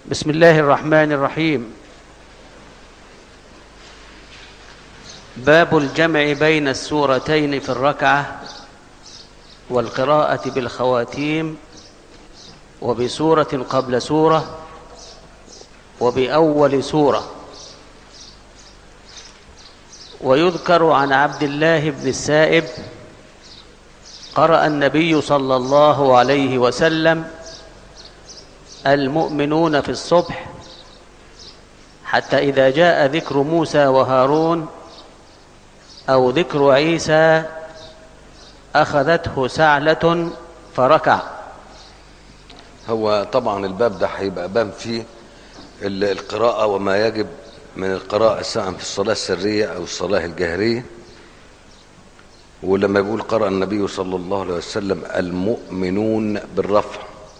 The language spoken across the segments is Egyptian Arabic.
بسم الله الرحمن الرحيم باب الجمع بين السورتين في الركعة والقراءة بالخواتيم وبسورة قبل سورة وبأول سورة ويذكر عن عبد الله بن السائب قرأ النبي صلى الله عليه وسلم المؤمنون في الصبح حتى إذا جاء ذكر موسى وهارون أو ذكر عيسى أخذته سعلة فركع هو طبعا الباب ده هيبقى باب فيه ال- القراءة وما يجب من القراءة سواء في الصلاة السرية أو الصلاة الجهرية ولما يقول قرأ النبي صلى الله عليه وسلم المؤمنون بالرفع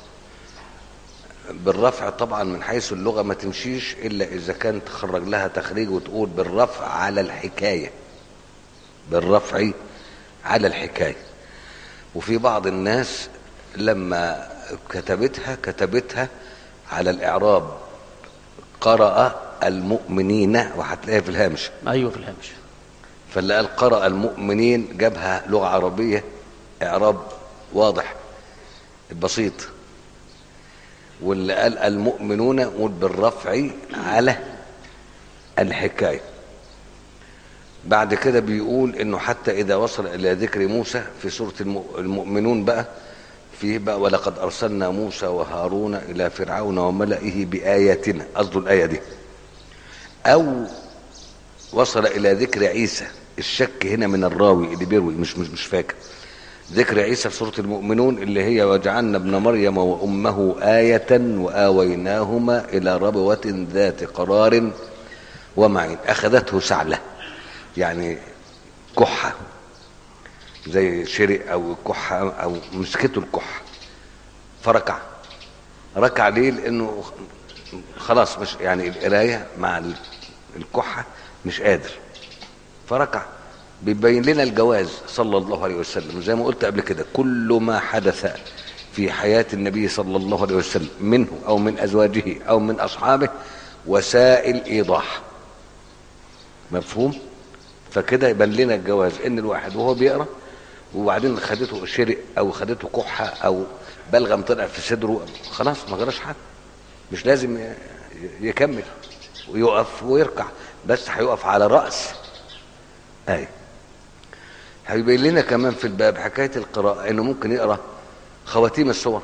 بالرفع طبعا من حيث اللغة ما تمشيش إلا إذا كان تخرج لها تخريج وتقول بالرفع على الحكاية بالرفع على الحكاية وفي بعض الناس لما كتبتها كتبتها على الإعراب قرأ المؤمنين وهتلاقيها في الهامش أيوة في الهامش فاللي قال قرأ المؤمنين جابها لغة عربية إعراب واضح بسيط واللي قال المؤمنون قول بالرفع على الحكاية بعد كده بيقول انه حتى اذا وصل الى ذكر موسى في سورة الم- المؤمنون بقى فيه بقى ولقد ارسلنا موسى وهارون الى فرعون وملئه باياتنا قصده الايه دي او وصل الى ذكر عيسى الشك هنا من الراوي اللي بيروي مش مش مش فاكر ذكر عيسى في سوره المؤمنون اللي هي وجعلنا ابن مريم وامه ايه واويناهما الى ربوه ذات قرار ومعين اخذته سعله يعني كحه زي شرق او كحه او مسكته الكحه فركع ركع ليه لانه خلاص مش يعني القرايه مع ال- الكحه مش قادر فركع بيبين لنا الجواز صلى الله عليه وسلم زي ما قلت قبل كده كل ما حدث في حياة النبي صلى الله عليه وسلم منه أو من أزواجه أو من أصحابه وسائل إيضاح مفهوم فكده يبان لنا الجواز ان الواحد وهو بيقرا وبعدين خدته شرق او خدته كحه او بلغم طلع في صدره خلاص ما جراش حاجه مش لازم ي- يكمل ويقف ويركع بس هيقف على راس اي هيبين لنا كمان في الباب حكايه القراءه انه ممكن يقرا خواتيم السور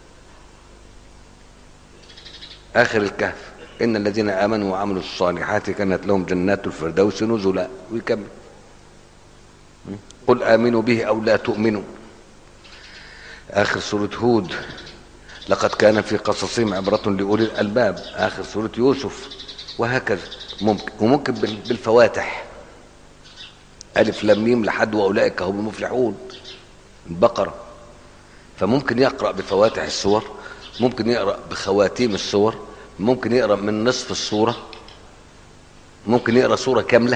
اخر الكهف ان الذين امنوا وعملوا الصالحات كانت لهم جنات الفردوس نزلا ويكمل قل امنوا به او لا تؤمنوا اخر سوره هود لقد كان في قصصهم عبرة لأولي الألباب آخر سورة يوسف وهكذا ممكن وممكن بال- بالفواتح ألف لام ميم لحد وأولئك هم المفلحون البقرة فممكن يقرأ بفواتح السور ممكن يقرأ بخواتيم السور ممكن يقرأ من نصف السورة ممكن يقرأ سورة كاملة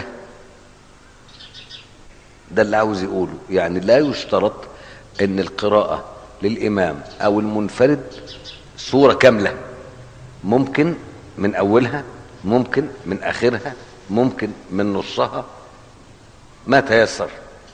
ده اللي عاوز يقوله يعني لا يشترط ان القراءة للإمام أو المنفرد سورة كاملة ممكن من أولها ممكن من آخرها ممكن من نصها ما تيسر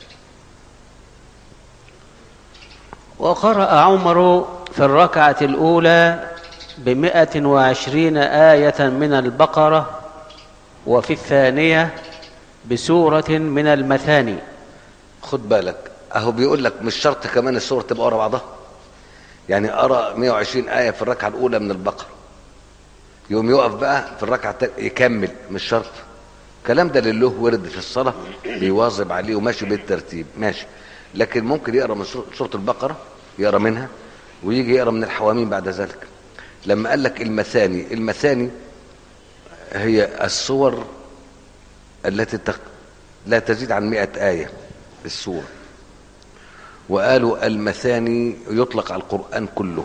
وقرأ عمر في الركعة الأولى بمئة وعشرين آية من البقرة وفي الثانية بسورة من المثاني خد بالك اهو بيقول لك مش شرط كمان السورة تبقى ورا بعضها يعني ارى 120 آية في الركعة الأولى من البقرة يقوم يقف بقى في الركعة التانية يكمل مش شرط الكلام ده اللي له ورد في الصلاة بيواظب عليه وماشي بالترتيب ماشي لكن ممكن يقرا من سورة- سورة البقرة يقرا منها ويجي يقرا من الحواميم بعد ذلك لما قال لك المثاني المثاني هي الصور التي تق... لا تزيد عن مئة آية السورة وقالوا المثاني يطلق على القرآن كله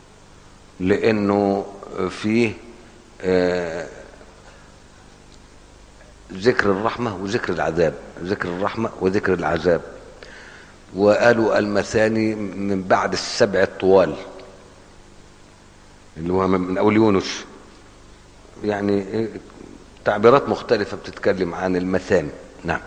لأنه فيه آه، ذكر الرحمة وذكر العذاب ذكر الرحمة وذكر العذاب وقالوا المثاني من بعد السبع الطوال اللي هو من أول يونس يعني إيه، تعبيرات مختلفة بتتكلم عن المثاني نعم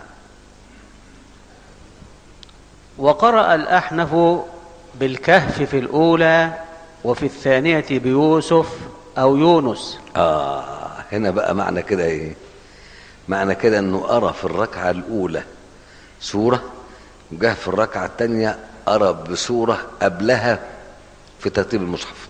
وقرأ الأحنف بالكهف في الأولى وفي الثانية بيوسف أو يونس آه هنا بقى معنى كده ايه معنى كده انه ارى في الركعة الاولى سورة وجه في الركعة الثانية ارى بسورة قبلها في ترتيب المصحف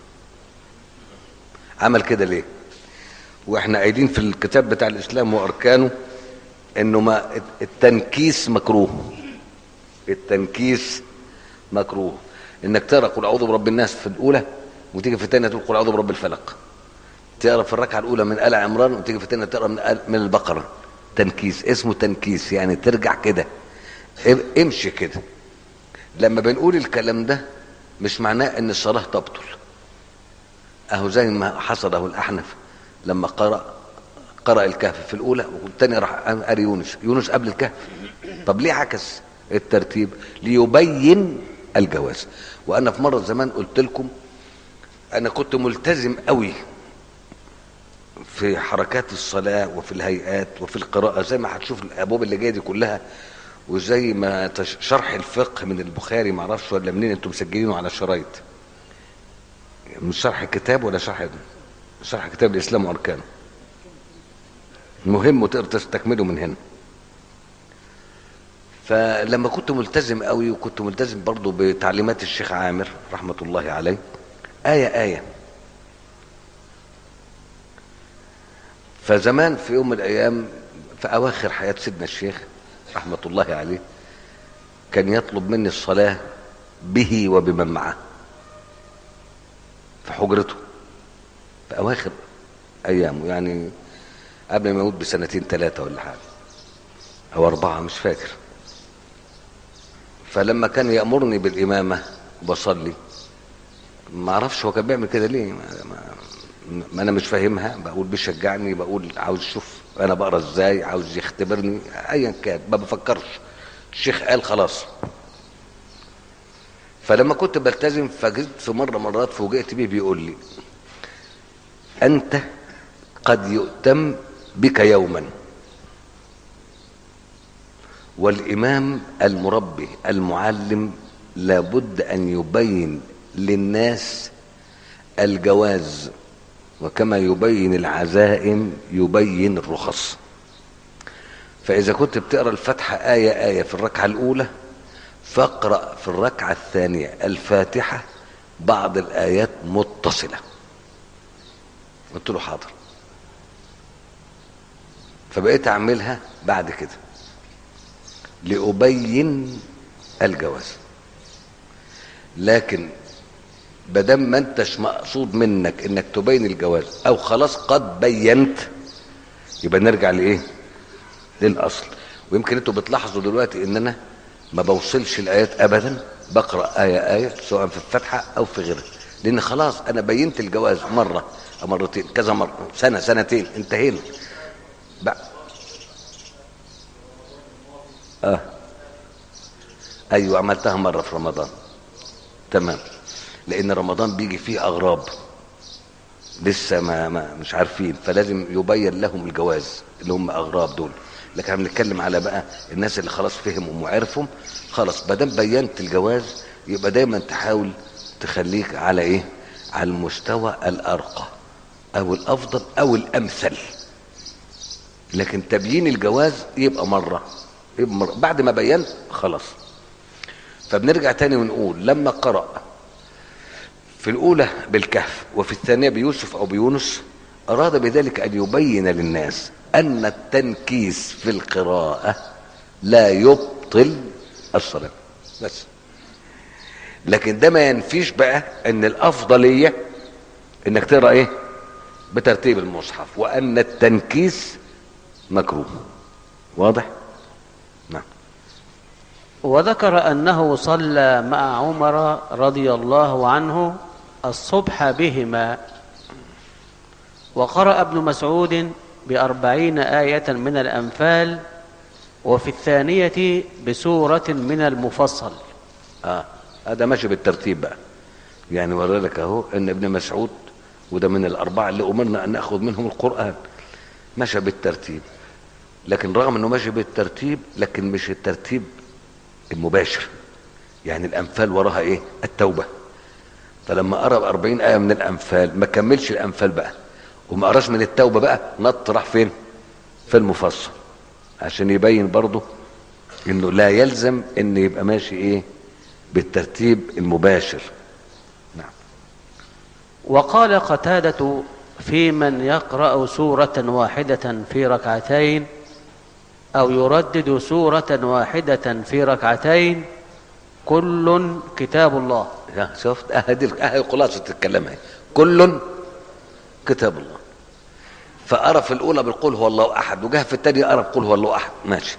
عمل كده ليه واحنا قايلين في الكتاب بتاع الاسلام واركانه انه ما التنكيس مكروه التنكيس مكروه انك تقرا قل اعوذ برب الناس في الاولى وتيجي في الثانيه تقول قل اعوذ برب الفلق تقرا في الركعه الاولى من ال عمران وتيجي في الثانيه تقرا من آل- من البقره تنكيس اسمه تنكيس يعني ترجع كده ام- امشي كده لما بنقول الكلام ده مش معناه ان الصلاه تبطل اهو زي ما حصل اهو الاحنف لما قرأ قرأ الكهف في الأولى والتاني راح قال يونس يونس قبل الكهف طب ليه عكس الترتيب ليبين الجواز وأنا في مرة زمان قلت لكم أنا كنت ملتزم قوي في حركات الصلاة وفي الهيئات وفي القراءة زي ما هتشوف الأبواب اللي جاية دي كلها وزي ما تش- شرح الفقه من البخاري معرفش ولا منين انتم مسجلينه على شرايط مش شرح كتاب ولا شرح شرح كتاب الاسلام واركانه المهم وتقدر تستكمله من هنا فلما كنت ملتزم قوي وكنت ملتزم برضه بتعليمات الشيخ عامر رحمه الله عليه ايه ايه فزمان في يوم من الايام في اواخر حياه سيدنا الشيخ رحمه الله عليه كان يطلب مني الصلاه به وبمن معه في حجرته في اواخر ايامه يعني قبل ما يموت بسنتين ثلاثه ولا حاجه او اربعه مش فاكر فلما كان يامرني بالامامه بصلي ما اعرفش هو كان بيعمل كده ليه ما, ما, ما انا مش فاهمها بقول بيشجعني بقول عاوز اشوف انا بقرا ازاي عاوز يختبرني ايا كان ما بفكرش الشيخ قال خلاص فلما كنت بلتزم فجيت في مره مرات فوجئت بيه بيقول لي انت قد يؤتم بك يوما والامام المربي المعلم لابد ان يبين للناس الجواز وكما يبين العزائم يبين الرخص فاذا كنت بتقرا الفاتحه ايه ايه في الركعه الاولى فاقرا في الركعه الثانيه الفاتحه بعض الايات متصله قلت له حاضر فبقيت اعملها بعد كده لأبين الجواز لكن بدل ما انتش مقصود منك انك تبين الجواز او خلاص قد بينت يبقى نرجع لايه للاصل ويمكن انتوا بتلاحظوا دلوقتي ان انا ما بوصلش الايات ابدا بقرا ايه ايه سواء في الفاتحه او في غيرها لان خلاص انا بينت الجواز مره او مرتين كذا مره سنه سنتين انتهينا بقى. اه ايوه عملتها مره في رمضان تمام لان رمضان بيجي فيه اغراب لسه ما, ما مش عارفين فلازم يبين لهم الجواز اللي هم اغراب دول لكن احنا بنتكلم على بقى الناس اللي خلاص فهموا وعرفوا خلاص ما دام بينت الجواز يبقى دايما تحاول تخليك على ايه على المستوى الارقى او الافضل او الامثل لكن تبيين الجواز يبقى مره يبقى مرة. بعد ما بينت خلاص فبنرجع تاني ونقول لما قرأ في الأولى بالكهف وفي الثانية بيوسف أو بيونس أراد بذلك أن يبين للناس أن التنكيس في القراءة لا يبطل الصلاة بس لكن ده ما ينفيش بقى أن الأفضلية أنك تقرأ إيه بترتيب المصحف وأن التنكيس مكروه واضح؟ نعم وذكر أنه صلى مع عمر رضي الله عنه الصبح بهما وقرأ ابن مسعود بأربعين آية من الأنفال وفي الثانية بسورة من المفصل اه هذا ماشي بالترتيب بقى يعني ورى لك اهو ان ابن مسعود وده من الأربعة اللي أمرنا أن نأخذ منهم القرآن مشى بالترتيب لكن رغم أنه ماشي بالترتيب لكن مش الترتيب المباشر يعني الأنفال وراها إيه التوبة فلما قرأ 40 آية من الأنفال ما كملش الأنفال بقى وما قراش من التوبة بقى نط راح فين في المفصل عشان يبين برضه انه لا يلزم ان يبقى ماشي ايه بالترتيب المباشر نعم وقال قتادة في من يقرأ سورة واحدة في ركعتين أو يردد سورة واحدة في ركعتين كل كتاب الله ها، شفت اهدي اهي خلاصة الكلام اهي كل كتاب الله فقرا في الاولى بالقول هو الله احد وجه في الثانيه قرا بقول هو الله احد ماشي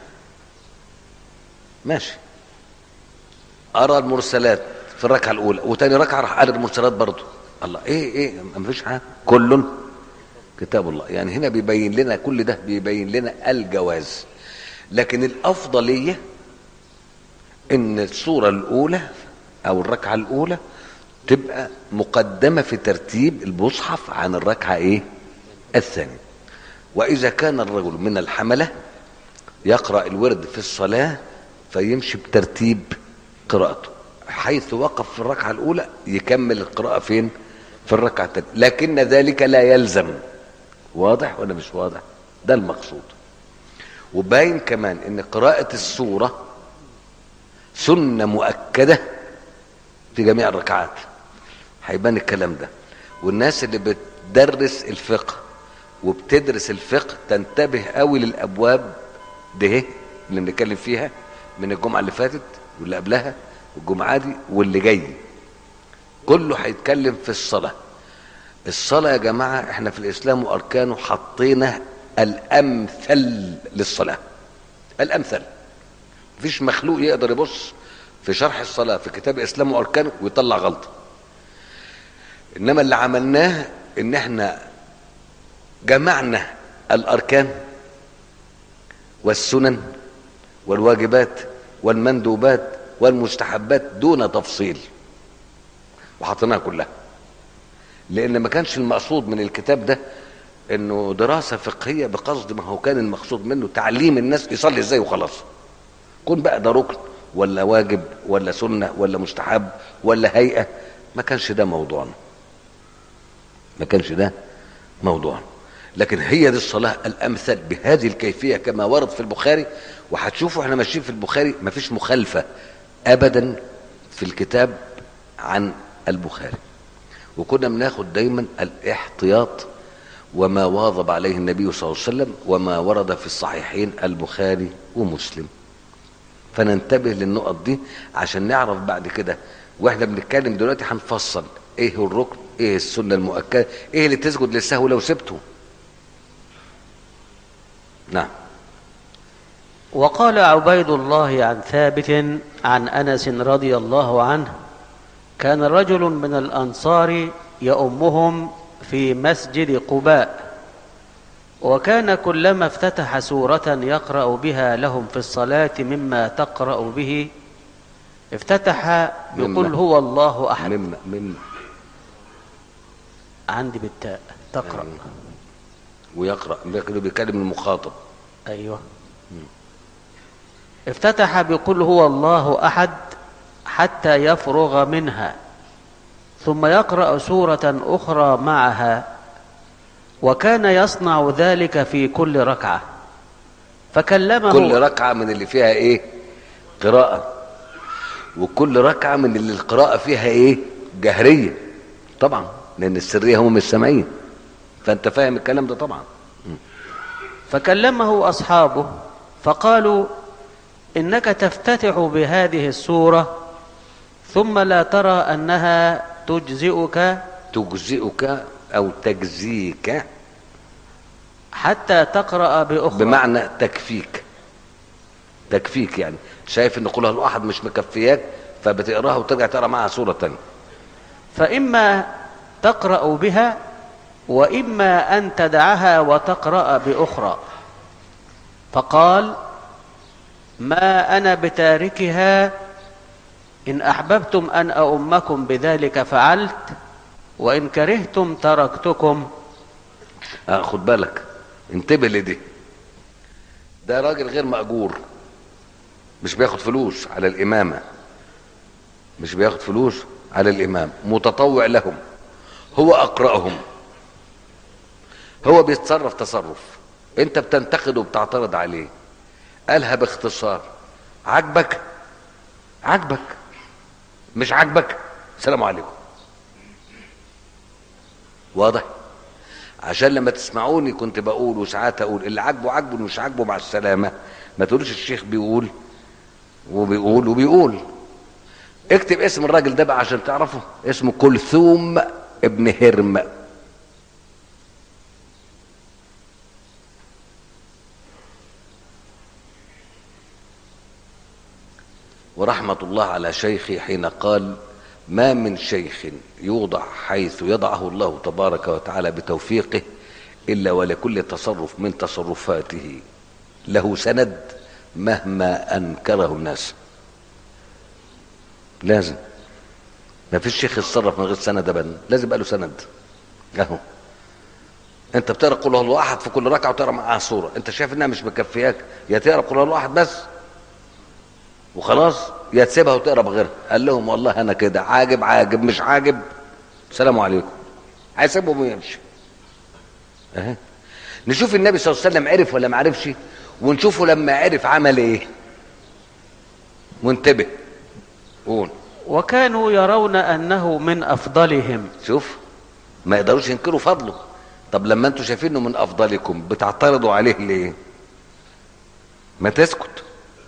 ماشي قرا المرسلات في الركعه الاولى وتاني ركعه راح قرا المرسلات برضه الله ايه ايه ما فيش حاجه كل كتاب الله يعني هنا بيبين لنا كل ده بيبين لنا الجواز لكن الافضليه ان الصوره الاولى او الركعه الاولى تبقى مقدمه في ترتيب المصحف عن الركعه ايه الثانيه واذا كان الرجل من الحمله يقرا الورد في الصلاه فيمشي بترتيب قراءته حيث وقف في الركعه الاولى يكمل القراءه فين في الركعه الثانيه لكن ذلك لا يلزم واضح ولا مش واضح ده المقصود وباين كمان ان قراءه السوره سنه مؤكده في جميع الركعات هيبان الكلام ده والناس اللي بتدرس الفقه وبتدرس الفقه تنتبه قوي للابواب ده اللي بنتكلم فيها من الجمعه اللي فاتت واللي قبلها والجمعه دي واللي جاي كله هيتكلم في الصلاه الصلاه يا جماعه احنا في الاسلام واركانه حطينا الامثل للصلاه الامثل مفيش مخلوق يقدر يبص في شرح الصلاه في كتاب الاسلام واركانه ويطلع غلطه انما اللي عملناه ان احنا جمعنا الاركان والسنن والواجبات والمندوبات والمستحبات دون تفصيل وحطيناها كلها لان ما كانش المقصود من الكتاب ده انه دراسه فقهيه بقصد ما هو كان المقصود منه تعليم الناس يصلي ازاي وخلاص كون بقى ده ركن ولا واجب ولا سنه ولا مستحب ولا هيئه ما كانش ده موضوعنا ما كانش ده موضوعنا لكن هي دي الصلاة الأمثل بهذه الكيفية كما ورد في البخاري وهتشوفوا احنا ماشيين في البخاري مفيش مخالفة أبدا في الكتاب عن البخاري وكنا بناخد دايما الاحتياط وما واظب عليه النبي صلى الله عليه وسلم وما ورد في الصحيحين البخاري ومسلم فننتبه للنقط دي عشان نعرف بعد كده واحنا بنتكلم دلوقتي هنفصل ايه هو الركن ايه السنه المؤكده ايه اللي تسجد للسهو لو سبته نعم وقال عبيد الله عن ثابت عن انس رضي الله عنه كان رجل من الانصار يؤمهم في مسجد قباء وكان كلما افتتح سوره يقرا بها لهم في الصلاه مما تقرا به افتتح بقل مما. هو الله احد مما مما عندي بالتاء تقرا ويقرا بيكلم المخاطب ايوه افتتح بقل هو الله احد حتى يفرغ منها ثم يقرا سوره اخرى معها وكان يصنع ذلك في كل ركعه فكلمه كل ركعه من اللي فيها ايه قراءه وكل ركعه من اللي القراءه فيها ايه جهريه طبعا لان السريه هم مش سامعين فانت فاهم الكلام ده طبعا فكلمه اصحابه فقالوا انك تفتتح بهذه السوره ثم لا ترى انها تجزئك تجزئك او تجزيك حتى تقرا باخرى بمعنى تكفيك تكفيك يعني شايف ان قولها الاحد مش مكفياك فبتقراها وترجع تقرا معاها سوره تانية فإما تقرأ بها وإما أن تدعها وتقرأ بأخرى فقال ما أنا بتاركها إن أحببتم أن أؤمكم بذلك فعلت وإن كرهتم تركتكم آه خد بالك انتبه لدي ده راجل غير مأجور مش بياخد فلوس على الإمامة مش بياخد فلوس على الإمام متطوع لهم هو أقرأهم هو بيتصرف تصرف انت بتنتقده وبتعترض عليه قالها باختصار عجبك عجبك مش عجبك السلام عليكم واضح عشان لما تسمعوني كنت بقول وساعات اقول اللي عاجبه عاجبه اللي مش عاجبه مع السلامه ما تقولش الشيخ بيقول وبيقول وبيقول اكتب اسم الراجل ده بقى عشان تعرفه اسمه كلثوم ابن هرم ورحمة الله على شيخي حين قال ما من شيخ يوضع حيث يضعه الله تبارك وتعالى بتوفيقه إلا ولكل تصرف من تصرفاته له سند مهما أنكره الناس لازم ما فيش شيخ يتصرف من غير سند ابدا لازم يبقى له سند اهو انت بتقرا قل هو الله احد في كل ركعه وتقرا معاها سوره انت شايف انها مش مكفياك يا تقرا قل هو الله احد بس وخلاص يا تسيبها وتقرا بغيرها قال لهم والله انا كده عاجب عاجب مش عاجب السلام عليكم هيسيبهم ويمشي اهي نشوف النبي صلى الله عليه وسلم عرف ولا ما عرفش ونشوفه لما عرف عمل ايه وانتبه قول وكانوا يرون أنه من أفضلهم شوف ما يقدروش ينكروا فضله طب لما انتوا شايفينه من افضلكم بتعترضوا عليه ليه ما تسكت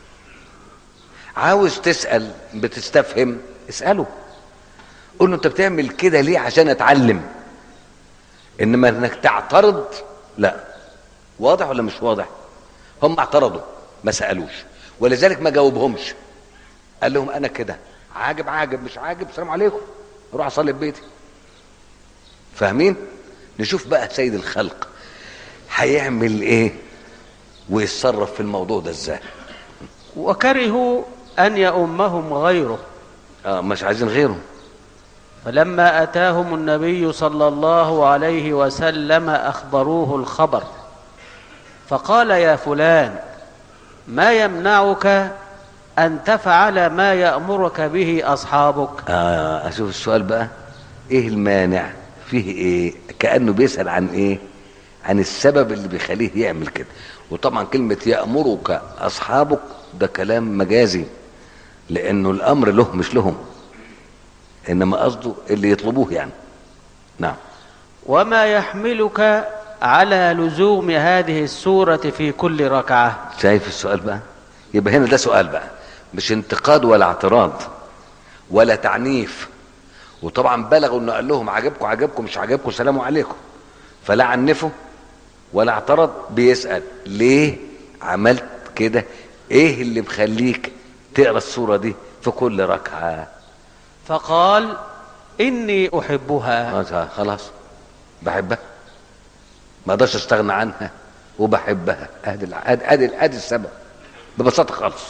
عاوز تسأل بتستفهم اسأله قول له انت بتعمل كده ليه عشان اتعلم انما انك تعترض لا واضح ولا مش واضح هم اعترضوا ما سألوش ولذلك ما جاوبهمش قال لهم انا كده عاجب عاجب مش عاجب السلام عليكم اروح اصلي في بيتي فاهمين نشوف بقى سيد الخلق هيعمل ايه ويتصرف في الموضوع ده ازاي وكرهوا أن يؤمهم غيره اه مش عايزين غيره فلما أتاهم النبي صلى الله عليه وسلم أخبروه الخبر فقال يا فلان ما يمنعك أن تفعل ما يأمرك به أصحابك اه اشوف السؤال بقى ايه المانع فيه ايه كانه بيسال عن ايه عن السبب اللي بيخليه يعمل كده وطبعا كلمه يامرك اصحابك ده كلام مجازي لانه الامر له مش لهم انما قصده اللي يطلبوه يعني نعم وما يحملك على لزوم هذه السورة في كل ركعة شايف السؤال بقى يبقى هنا ده سؤال بقى مش انتقاد ولا اعتراض ولا تعنيف وطبعا بلغوا انه قال لهم عجبكم عجبكم مش عجبكم سلام عليكم فلا عنفوا ولا اعترض بيسأل ليه عملت كده ايه اللي مخليك تقرا السورة دي في كل ركعة فقال إني أحبها آه، خلاص بحبها ما اقدرش استغنى عنها وبحبها ادي الع- ادي ادي ادي السبب ببساطه خالص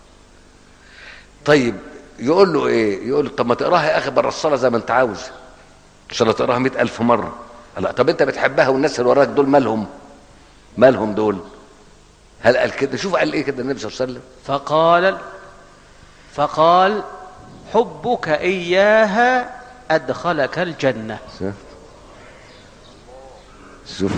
طيب يقول له ايه يقول له طب ما تقراها يا اخي بره الصلاه زي ما انت عاوز ان شاء الله تقراها مئة ألف مره لا طب انت بتحبها والناس اللي وراك دول مالهم مالهم دول هل قال كده شوف قال ايه كده النبي صلى الله عليه وسلم فقال فقال حبك إياها أدخلك الجنة شفت شوف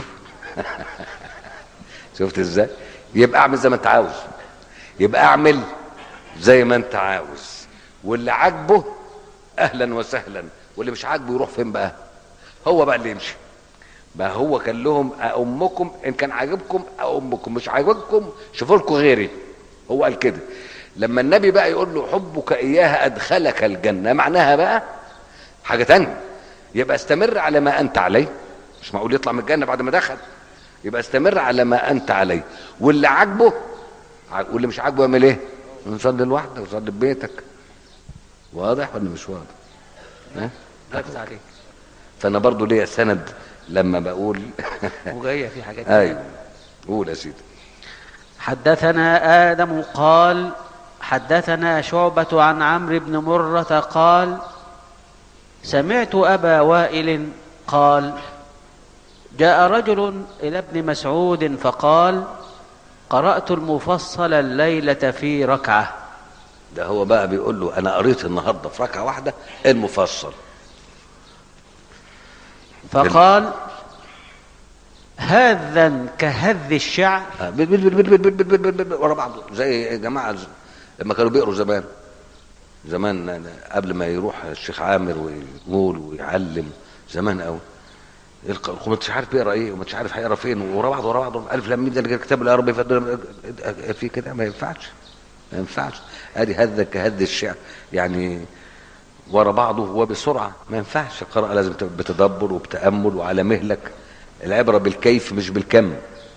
شفت ازاي يبقى اعمل زي ما انت عاوز يبقى اعمل زي ما انت عاوز واللي عاجبه اهلا وسهلا واللي مش عاجبه يروح فين بقى هو بقى اللي يمشي ما هو كان لهم أأمكم إن كان عاجبكم أأمكم مش عاجبكم شوفوا لكم غيري هو قال كده لما النبي بقى يقول له حبك إياها أدخلك الجنة معناها بقى حاجة تانية يبقى استمر على ما أنت عليه مش معقول يطلع من الجنة بعد ما دخل يبقى استمر على ما أنت عليه واللي عاجبه ع- واللي مش عاجبه يعمل إيه؟ نصلي لوحدك وصلي في بيتك واضح ولا مش واضح؟ ها؟ ركز عليك فأنا برضو ليا سند لما بقول وجاية في حاجات ايوه قول يا سيدي حدثنا آدم قال حدثنا شعبة عن عمرو بن مرة قال سمعت أبا وائل قال جاء رجل إلى ابن مسعود فقال قرأت المفصل الليلة في ركعة ده هو بقى بيقول له انا قريت النهارده في ركعه واحده المفصل فقال هذا كهذ الشعر آه، بل- بل- بل- بل- بل- بل- بل- بل- بل- ورا بعض زي جماعه ز- لما كانوا بيقروا زمان زمان قبل ما يروح الشيخ عامر ويقول ويعلم زمان قوي يلقى مش عارف بيقرا ايه ومش عارف هيقرا فين ورا بعض ورا بعض الف لام ميم ده الكتاب العربي فدول- في كده ما ينفعش ما ينفعش ادي هذا كهذ الشعر يعني ورا بعضه وبسرعه ما ينفعش القراءه لازم تبقى بتدبر وبتامل وعلى مهلك العبره بالكيف مش بالكم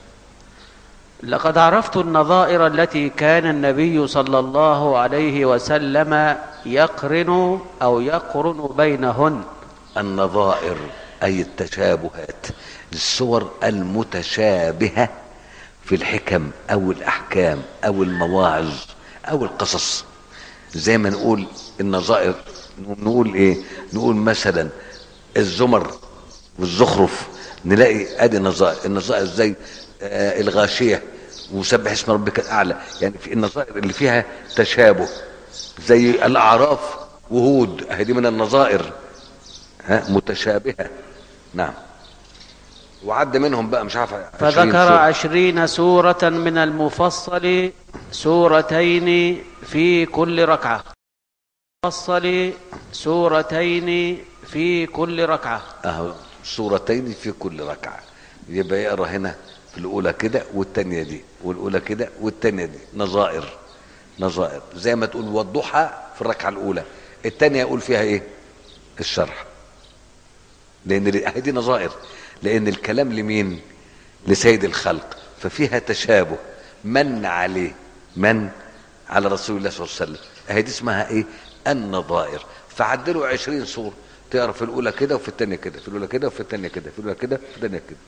لقد عرفت النظائر التي كان النبي صلى الله عليه وسلم يقرن أو يقرن بينهن النظائر أي التشابهات الصور المتشابهة في الحكم أو الأحكام أو المواعظ أو القصص زي ما نقول النظائر نقول إيه نقول مثلا الزمر والزخرف نلاقي ادي نظائر النظائر زي آه الغاشيه وسبح اسم ربك الاعلى يعني في النظائر اللي فيها تشابه زي الاعراف وهود اهي دي من النظائر ها متشابهه نعم وعد منهم بقى مش عارف 20 فذكر سورة. عشرين سورة من المفصل سورتين في كل ركعة مفصل سورتين في كل ركعة اهو سورتين في كل ركعه يبقى يقرا هنا في الاولى كده والثانيه دي والاولى كده والثانيه دي نظائر نظائر زي ما تقول والضحى في الركعه الاولى الثانيه يقول فيها ايه الشرح لان ال- دي نظائر لان الكلام لمين لسيد الخلق ففيها تشابه من عليه من على رسول الله صلى الله عليه وسلم اهي دي اسمها ايه النظائر فعدلوا عشرين سورة تقرا في الاولى كده وفي الثانيه كده في الاولى كده وفي الثانيه كده في الاولى كده في الثانيه كده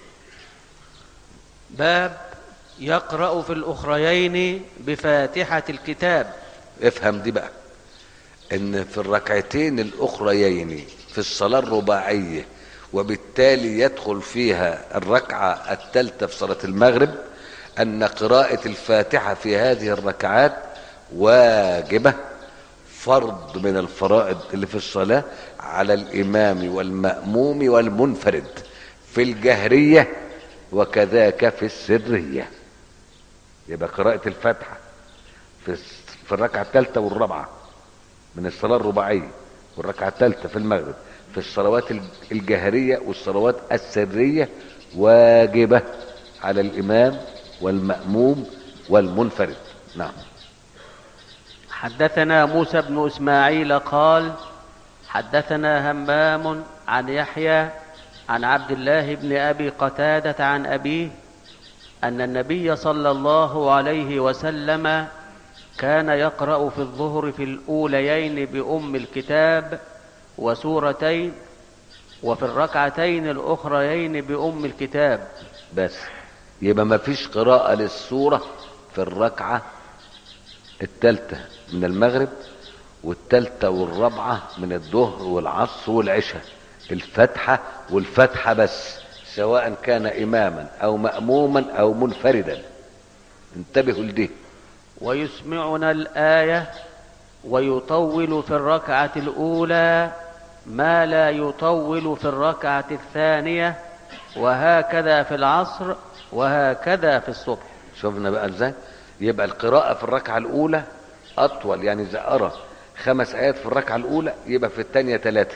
باب يقرأ في الأخريين بفاتحة الكتاب افهم دي بقى ان في الركعتين الاخريين في الصلاه الرباعيه وبالتالي يدخل فيها الركعه الثالثه في صلاه المغرب ان قراءه الفاتحه في هذه الركعات واجبه فرض من الفرائض اللي في الصلاه على الامام والماموم والمنفرد في الجهريه وكذاك في السريه يبقى قراءه الفاتحه في في الركعه الثالثه والرابعه من الصلاه الرباعيه والركعه الثالثه في المغرب في الصلوات الجهريه والصلوات السريه واجبه على الامام والماموم والمنفرد نعم حدثنا موسى بن اسماعيل قال حدثنا همام عن يحيى عن عبد الله بن ابي قتاده عن ابيه ان النبي صلى الله عليه وسلم كان يقرا في الظهر في الاوليين بام الكتاب وسورتين وفي الركعتين الاخريين بام الكتاب بس يبقى ما فيش قراءة للسورة في الركعة الثالثة من المغرب والثالثة والرابعة من الظهر والعصر والعشاء الفتحة والفتحة بس سواء كان إماما أو مأموما أو منفردا انتبهوا لدي ويسمعنا الآية ويطول في الركعة الأولى ما لا يطول في الركعة الثانية وهكذا في العصر وهكذا في الصبح شفنا بقى ازاي يبقى القراءة في الركعة الأولى أطول يعني إذا قرأ خمس آيات في الركعة الأولى يبقى في الثانية ثلاثة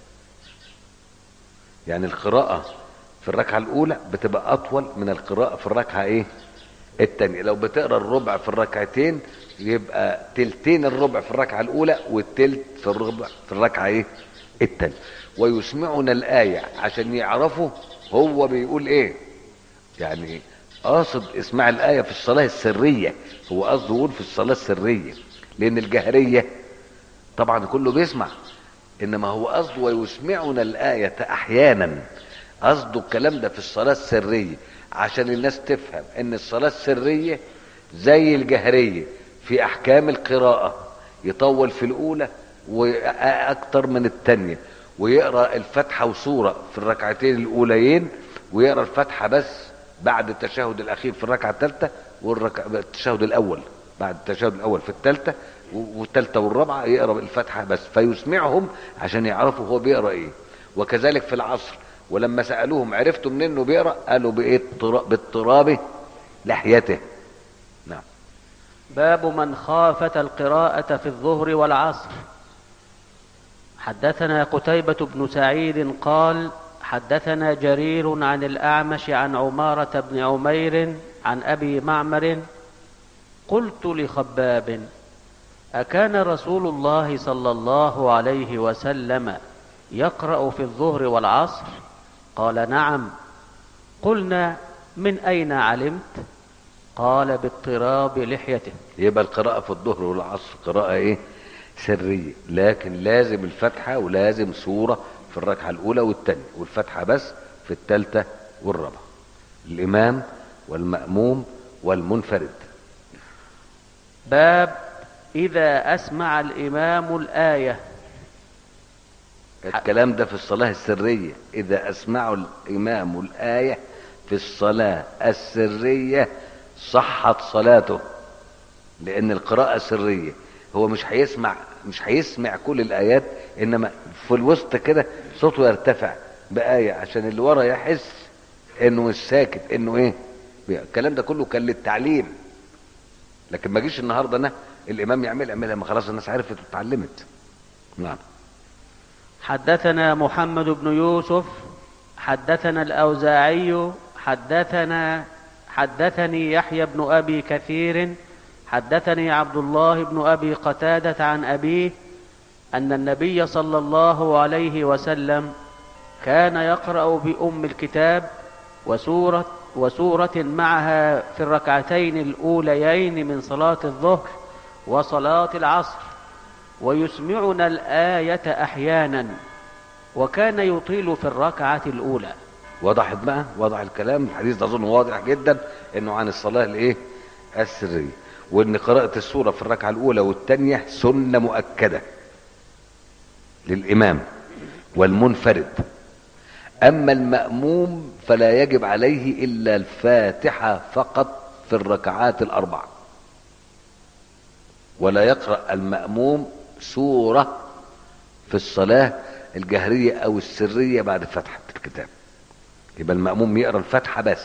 يعني القراءة في الركعة الأولى بتبقى أطول من القراءة في الركعة إيه؟ الثانية لو بتقرأ الربع في الركعتين يبقى تلتين الربع في الركعة الأولى والتلت في الربع في الركعة إيه؟ الثانية ويسمعنا الآية عشان يعرفوا هو بيقول إيه يعني قاصد اسماع الآية في الصلاة السرية هو قصده يقول في الصلاة السرية لأن الجهرية طبعا كله بيسمع إنما هو قصده ويسمعنا الآية أحيانا قصده الكلام ده في الصلاة السرية عشان الناس تفهم إن الصلاة السرية زي الجهرية في أحكام القراءة يطول في الأولى وأكتر من التانية ويقرا الفاتحه وسوره في الركعتين الاوليين ويقرا الفاتحه بس بعد التشهد الاخير في الركعه الثالثه والركعه التشهد الاول بعد التشهد الاول في الثالثه والثالثه والرابعه يقرا الفاتحه بس فيسمعهم عشان يعرفوا هو بيقرا ايه وكذلك في العصر ولما سالوهم عرفتوا منين انه بيقرا قالوا بايه باضطراب لحيته نعم باب من خافت القراءة في الظهر والعصر حدثنا قتيبة بن سعيد قال حدثنا جرير عن الأعمش عن عمارة بن عمير عن أبي معمر قلت لخباب أكان رسول الله صلى الله عليه وسلم يقرأ في الظهر والعصر قال نعم قلنا من أين علمت قال باضطراب لحيته يبقى القراءة في الظهر والعصر قراءة ايه سرية لكن لازم الفتحة ولازم سورة في الركعة الأولى والثانية والفتحة بس في الثالثة والرابعة الإمام والمأموم والمنفرد باب إذا أسمع الإمام الآية الكلام ده في الصلاة السرية إذا أسمعوا الإمام الآية في الصلاة السرية صحت صلاته لأن القراءة سرية هو مش هيسمع مش هيسمع كل الآيات إنما في الوسط كده صوته يرتفع بآية عشان اللي ورا يحس إنه مش ساكت إنه إيه الكلام ده كله كان للتعليم لكن ما جيش النهارده انا الامام يعمل يعملها ما خلاص الناس عرفت واتعلمت نعم حدثنا محمد بن يوسف حدثنا الأوزاعي حدثنا حدثني يحيى بن أبي كثير حدثني عبد الله بن أبي قتادة عن أبيه أن النبي صلى الله عليه وسلم كان يقرأ بأم الكتاب وسورة وسورة معها في الركعتين الأوليين من صلاة الظهر وصلاة العصر ويسمعنا الآية أحيانا وكان يطيل في الركعة الأولى وضحت بقى وضح الكلام الحديث ده اظن واضح جدا انه عن الصلاه الايه السريه وان قراءه السوره في الركعه الاولى والثانيه سنه مؤكده للامام والمنفرد اما الماموم فلا يجب عليه الا الفاتحه فقط في الركعات الاربع ولا يقرا الماموم سوره في الصلاه الجهريه او السريه بعد فتحه الكتاب يبقى المأموم يقرا الفاتحة بس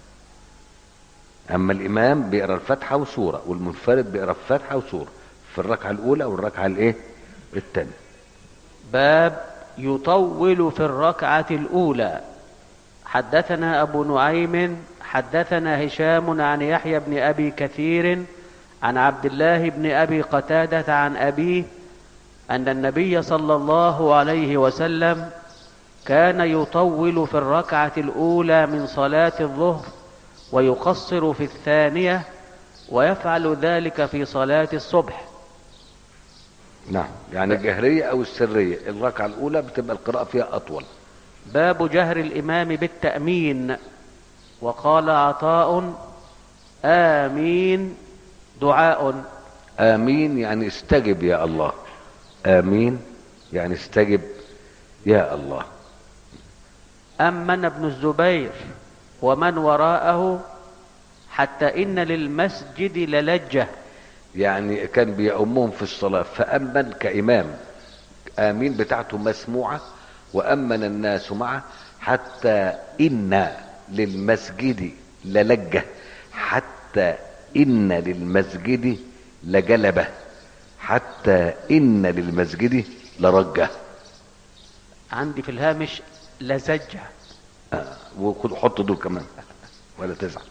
أما الإمام بيقرا الفاتحة وسورة والمنفرد بيقرا الفاتحة وسورة في الركعة الأولى والركعة الإيه؟ الثانية. باب يطول في الركعة الأولى حدثنا أبو نعيم حدثنا هشام عن يحيى بن أبي كثير عن عبد الله بن أبي قتادة عن أبيه أن النبي صلى الله عليه وسلم كان يطول في الركعة الأولى من صلاة الظهر ويقصر في الثانية ويفعل ذلك في صلاة الصبح نعم يعني الجهرية أو السرية الركعة الأولى بتبقى القراءة فيها أطول باب جهر الإمام بالتأمين وقال عطاء آمين دعاء آمين يعني استجب يا الله آمين يعني استجب يا الله أمن ابن الزبير ومن وراءه حتى إن للمسجد للجة يعني كان بيأمهم في الصلاة فأمن كإمام آمين بتاعته مسموعة وأمن الناس معه حتى إن للمسجد للجة حتى إن للمسجد لجلبة حتى إن للمسجد لرجة عندي في الهامش لزجة آه، وخد حط دول كمان ولا تزعل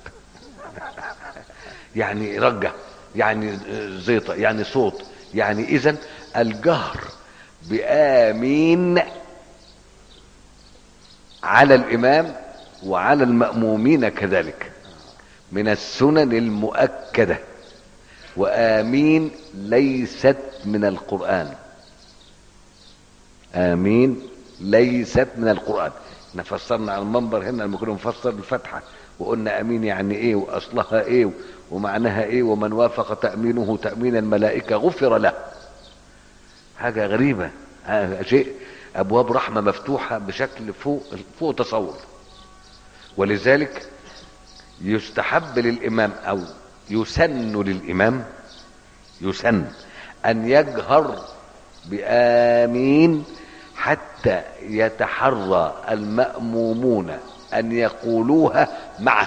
يعني رجة يعني زيطة يعني صوت يعني إذا الجهر بآمين على الإمام وعلى المأمومين كذلك من السنن المؤكدة وآمين ليست من القرآن آمين ليست من القرآن احنا فسرنا على المنبر هنا لما كنا نفسر الفتحة وقلنا امين يعني ايه واصلها ايه ومعناها ايه ومن وافق تأمينه تأمين الملائكة غفر له حاجة غريبة شيء ابواب رحمه مفتوحه بشكل فوق فوق تصور ولذلك يستحب للامام او يسن للامام يسن ان يجهر بامين حتى يتحرى المامومون ان يقولوها معه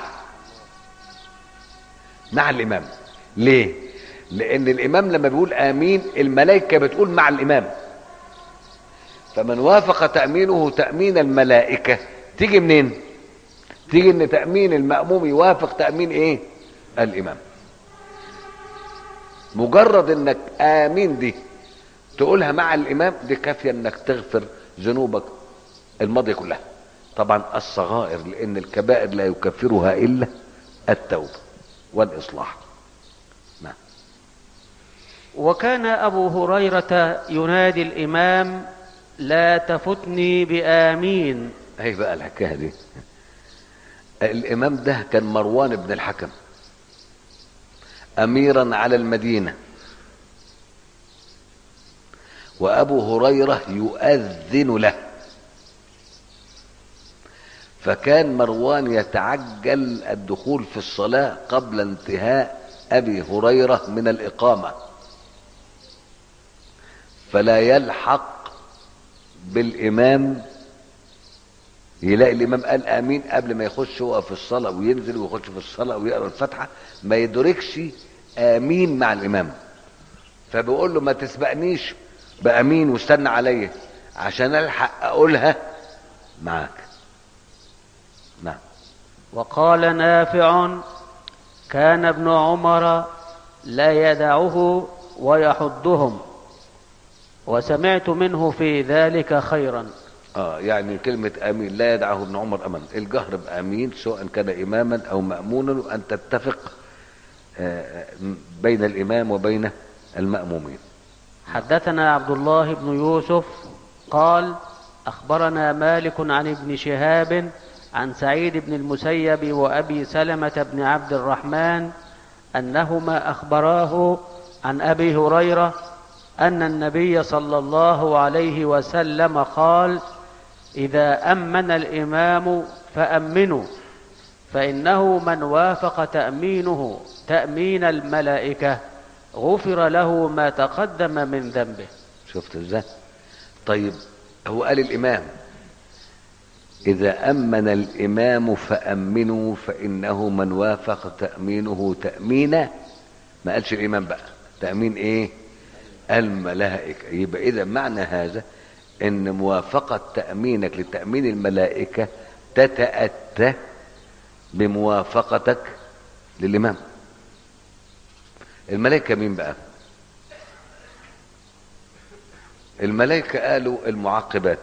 مع الامام ليه لان الامام لما بيقول امين الملائكه بتقول مع الامام فمن وافق تامينه تامين الملائكه تيجي منين تيجي ان تامين الماموم يوافق تامين ايه الامام مجرد انك امين دي تقولها مع الامام دي كافيه انك تغفر ذنوبك الماضيه كلها طبعا الصغائر لان الكبائر لا يكفرها الا التوبه والاصلاح نعم وكان أبو هريرة ينادي الإمام لا تفتني بآمين هي بقى الحكايه دي الامام ده كان مروان بن الحكم اميرا على المدينه وابو هريره يؤذن له فكان مروان يتعجل الدخول في الصلاه قبل انتهاء ابي هريره من الاقامه فلا يلحق بالامام يلاقي الامام قال امين قبل ما يخش هو في الصلاه وينزل ويخش في الصلاه ويقرا الفاتحه ما يدركش امين مع الامام فبيقول له ما تسبقنيش بامين واستنى عليا عشان الحق اقولها معاك نعم وقال نافع كان ابن عمر لا يدعه ويحضهم وسمعت منه في ذلك خيرا اه يعني كلمة امين لا يدعه ابن عمر امن الجهر بامين سواء كان اماما او مامونا وان تتفق آه، بين الامام وبين المامومين حدثنا عبد الله بن يوسف قال اخبرنا مالك عن ابن شهاب عن سعيد بن المسيب وابي سلمه بن عبد الرحمن انهما اخبراه عن ابي هريره ان النبي صلى الله عليه وسلم قال اذا امن الامام فامنوا فانه من وافق تامينه تامين الملائكه غفر له ما تقدم من ذنبه شفت ازاي طيب هو قال الامام اذا امن الامام فامنوا فانه من وافق تامينه تامينا ما قالش الامام بقى تامين ايه الملائكه يبقى اذا معنى هذا ان موافقه تامينك لتامين الملائكه تتاتى بموافقتك للامام الملائكه مين بقى الملائكه قالوا المعقبات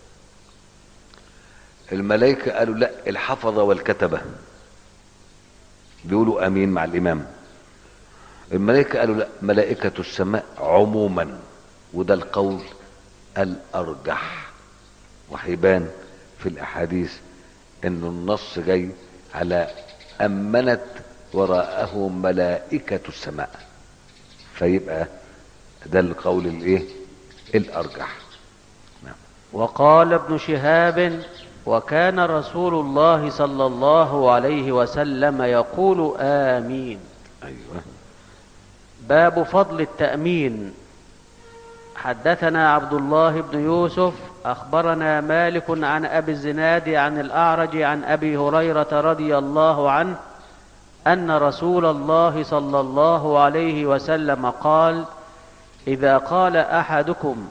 الملائكه قالوا لا الحفظه والكتبه بيقولوا امين مع الامام الملائكه قالوا لا ملائكه السماء عموما وده القول الارجح وهيبان في الاحاديث ان النص جاي على امنت وراءه ملائكه السماء فيبقى ده القول الايه الارجح نعم وقال ابن شهاب وكان رسول الله صلى الله عليه وسلم يقول امين ايوه باب فضل التامين حدثنا عبد الله بن يوسف اخبرنا مالك عن ابي الزناد عن الاعرج عن ابي هريره رضي الله عنه ان رسول الله صلى الله عليه وسلم قال اذا قال احدكم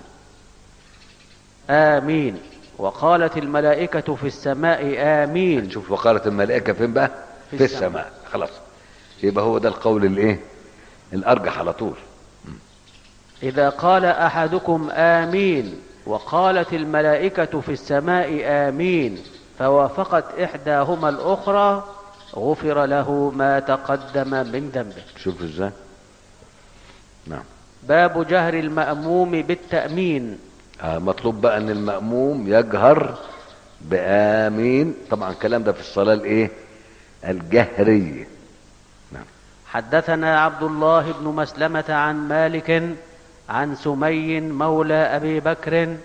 امين وقالت الملائكه في السماء امين نشوف وقالت الملائكه فين بقى في في السماء. السماء خلاص يبقى هو ده القول الايه الارجح على طول إذا قال أحدكم آمين وقالت الملائكة في السماء آمين فوافقت إحداهما الأخرى غفر له ما تقدم من ذنبه شوف ازاي نعم باب جهر المأموم بالتأمين آه مطلوب بقى ان المأموم يجهر بآمين طبعا الكلام ده في الصلاة الايه الجهرية نعم حدثنا عبد الله بن مسلمة عن مالك عن سمي مولى أبي بكر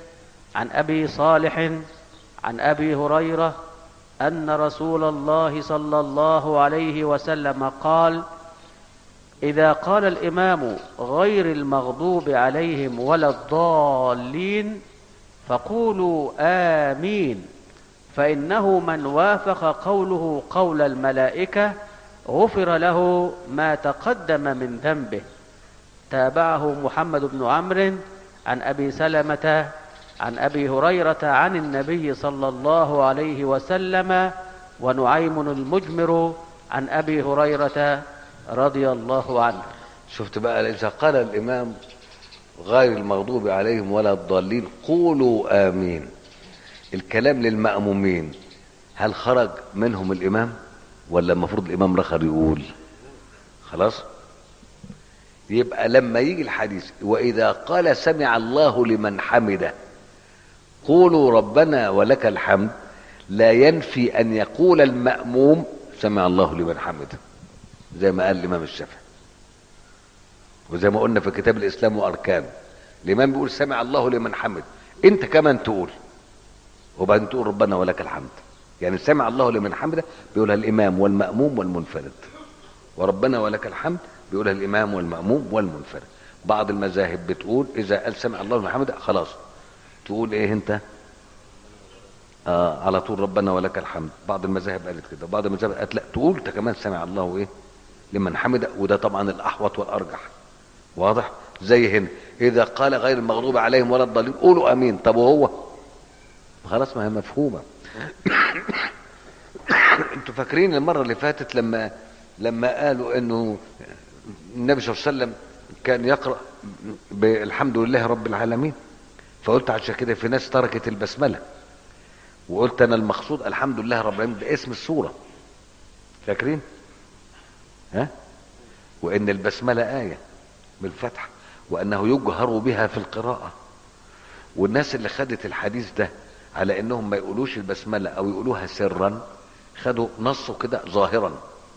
عن ابي صالح عن ابي هريره ان رسول الله صلى الله عليه وسلم قال اذا قال الامام غير المغضوب عليهم ولا الضالين فقولوا امين فانه من وافق قوله قول الملائكه غفر له ما تقدم من ذنبه تابعه محمد بن عمرو عن ابي سلمه عن ابي هريره عن النبي صلى الله عليه وسلم ونعيم المجمر عن ابي هريره رضي الله عنه شفت بقى إذا قال الإمام غير المغضوب عليهم ولا الضالين قولوا آمين الكلام للمأمومين هل خرج منهم الإمام ولا المفروض الإمام رخر يقول خلاص يبقى لما يجي الحديث وإذا قال سمع الله لمن حمده قولوا ربنا ولك الحمد لا ينفي أن يقول المأموم سمع الله لمن حمده زي ما قال الإمام الشافعي وزي ما قلنا في كتاب الإسلام وأركانه الإمام بيقول سمع الله لمن حمد أنت كمان تقول وبعدين تقول ربنا ولك الحمد يعني سمع الله لمن حمده بيقولها الإمام والمأموم والمنفرد وربنا ولك الحمد بيقولها الإمام والمأموم والمنفرد بعض المذاهب بتقول إذا قال سمع الله لمن حمده خلاص تقول إيه أنت آه على طول ربنا ولك الحمد بعض المذاهب قالت كده بعض المذاهب قالت لا تقول انت كمان سمع الله ايه لمن حمد وده طبعا الاحوط والارجح واضح زي هنا اذا قال غير المغضوب عليهم ولا الضالين قولوا امين طب وهو خلاص ما هي مفهومه انتوا فاكرين المره اللي فاتت لما لما قالوا انه النبي صلى الله عليه وسلم كان يقرا بالحمد لله رب العالمين فقلت عشان كده في ناس تركت البسمله وقلت انا المقصود الحمد لله رب العالمين ده اسم السوره فاكرين ها وان البسمله ايه بالفتح وانه يجهر بها في القراءه والناس اللي خدت الحديث ده على انهم ما يقولوش البسمله او يقولوها سرا خدوا نصه كده ظاهرا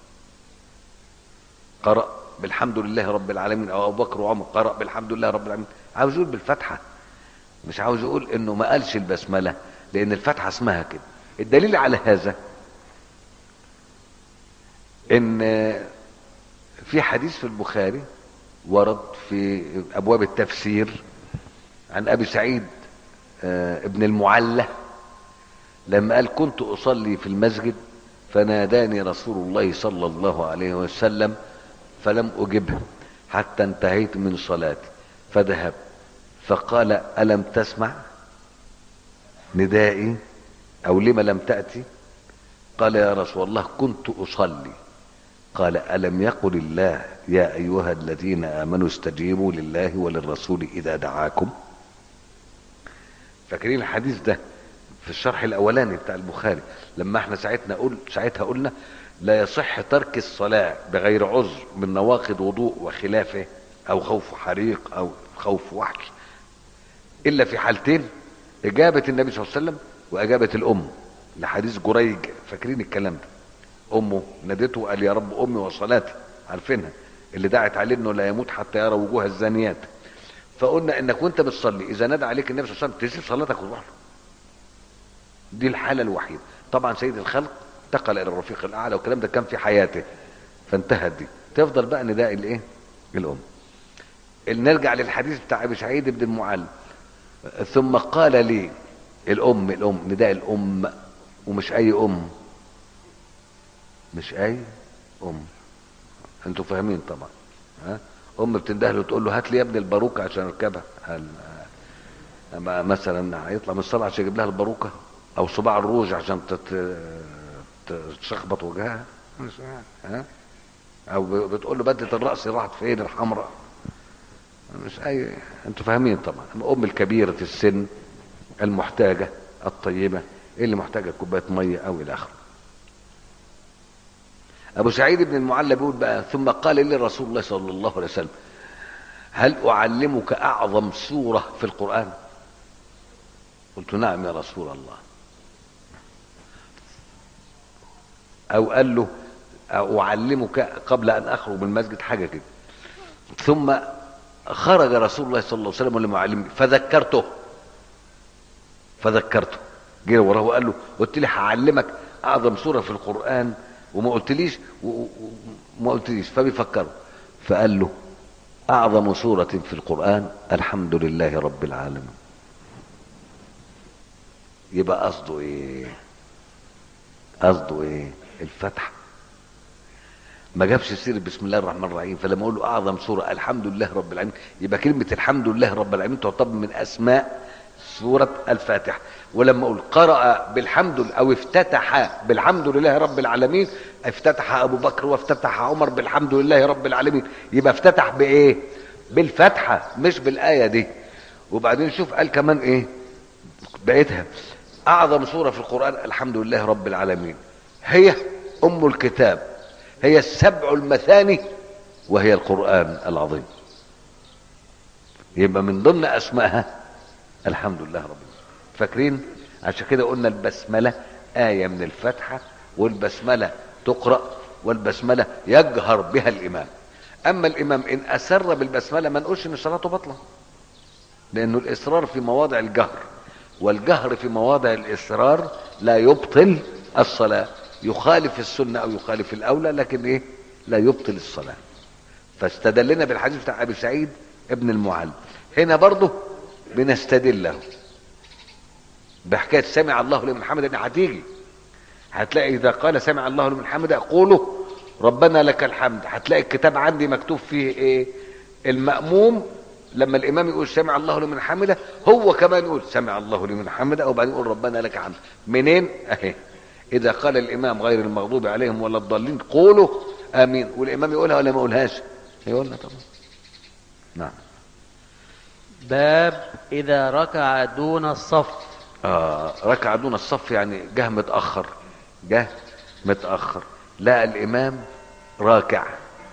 قرأ بالحمد لله رب العالمين او ابو بكر وعمر قرأ بالحمد لله رب العالمين عاوز يقول بالفتحه مش عاوز يقول انه ما قالش البسمله لان الفتحه اسمها كده الدليل على هذا ان في حديث في البخاري ورد في ابواب التفسير عن ابي سعيد ابن المعلى لما قال كنت اصلي في المسجد فناداني رسول الله صلى الله عليه وسلم فلم اجبه حتى انتهيت من صلاتي فذهب فقال الم تسمع ندائي او لم لم تاتي قال يا رسول الله كنت اصلي قال الم يقل الله يا ايها الذين امنوا استجيبوا لله وللرسول اذا دعاكم فاكرين الحديث ده في الشرح الاولاني بتاع البخاري لما احنا ساعتنا قل ساعتها قلنا لا يصح ترك الصلاه بغير عذر من نواقض وضوء وخلافه او خوف حريق او خوف وحش الا في حالتين اجابه النبي صلى الله عليه وسلم واجابه الام لحديث جريج فاكرين الكلام ده امه نادته وقال يا رب امي وصلاتي عارفينها اللي دعت عليه انه لا يموت حتى يرى وجوه الزانيات فقلنا انك وانت بتصلي اذا نادى عليك النبي صلى الله عليه وسلم تسيب صلاتك وتروح له دي الحاله الوحيده طبعا سيد الخلق انتقل الى الرفيق الاعلى والكلام ده كان في حياته فانتهت دي تفضل بقى نداء الايه الام نرجع للحديث بتاع ابي سعيد بن المعلم ثم قال لي الام الام نداء الام ومش اي ام مش اي ام انتوا فاهمين طبعا ها ام بتنده له تقول له هات لي يا ابني الباروكه عشان اركبها هل مثلا هيطلع من الصلاه عشان يجيب لها الباروكه او صباع الروج عشان تت... تشخبط وجهها ها او بتقول له بدله الراس راحت فين الحمراء مش اي انتوا فاهمين طبعا الام الكبيره السن المحتاجه الطيبه اللي محتاجه كوبايه ميه او الى اخره ابو سعيد بن المعلى بيقول بقى ثم قال لي رسول الله صلى الله عليه وسلم هل اعلمك اعظم سوره في القران قلت نعم يا رسول الله او قال له اعلمك قبل ان اخرج من المسجد حاجه كده ثم خرج رسول الله صلى الله عليه وسلم لمعلمني فذكرته فذكرته جه وراه وقال له قلت لي هعلمك اعظم سوره في القران وما قلتليش و- و- وما قلتليش فبيفكره فقال له اعظم سوره في القران الحمد لله رب العالمين يبقى قصده ايه قصده ايه الفتح ما جابش سيرة بسم الله الرحمن الرحيم فلما اقول له اعظم سوره الحمد لله رب العالمين يبقى كلمه الحمد لله رب العالمين تعتبر من اسماء سوره الفاتحه ولما اقول قرأ بالحمد لله او افتتح بالحمد لله رب العالمين افتتح ابو بكر وافتتح عمر بالحمد لله رب العالمين يبقى افتتح بايه بالفتحه مش بالايه دي وبعدين شوف قال كمان ايه بقيتها اعظم سوره في القران الحمد لله رب العالمين هي ام الكتاب هي السبع المثاني وهي القران العظيم يبقى من ضمن اسمائها الحمد لله رب العالمين فاكرين عشان كده قلنا البسمله ايه من الفاتحه والبسمله تقرا والبسمله يجهر بها الامام اما الامام ان اسر بالبسمله ما نقولش ان صلاته بطله لانه الاصرار في مواضع الجهر والجهر في مواضع الاصرار لا يبطل الصلاه يخالف السنه او يخالف الاولى لكن ايه لا يبطل الصلاه فاستدلنا بالحديث بتاع ابي سعيد ابن المعل هنا برضه بنستدل له بحكايه سمع الله لمن حمده ان هتيجي هتلاقي اذا قال سمع الله لمن حمده قولوا ربنا لك الحمد هتلاقي الكتاب عندي مكتوب فيه ايه المأموم لما الامام يقول سمع الله لمن حمده هو كمان يقول سمع الله لمن حمده وبعدين يقول ربنا لك الحمد منين اهي اذا قال الامام غير المغضوب عليهم ولا الضالين قولوا امين والامام يقولها ولا ما يقولهاش يقولها طبعا نعم باب إذا ركع دون الصف آه ركع دون الصف يعني جه متأخر جه متأخر لقى الإمام راكع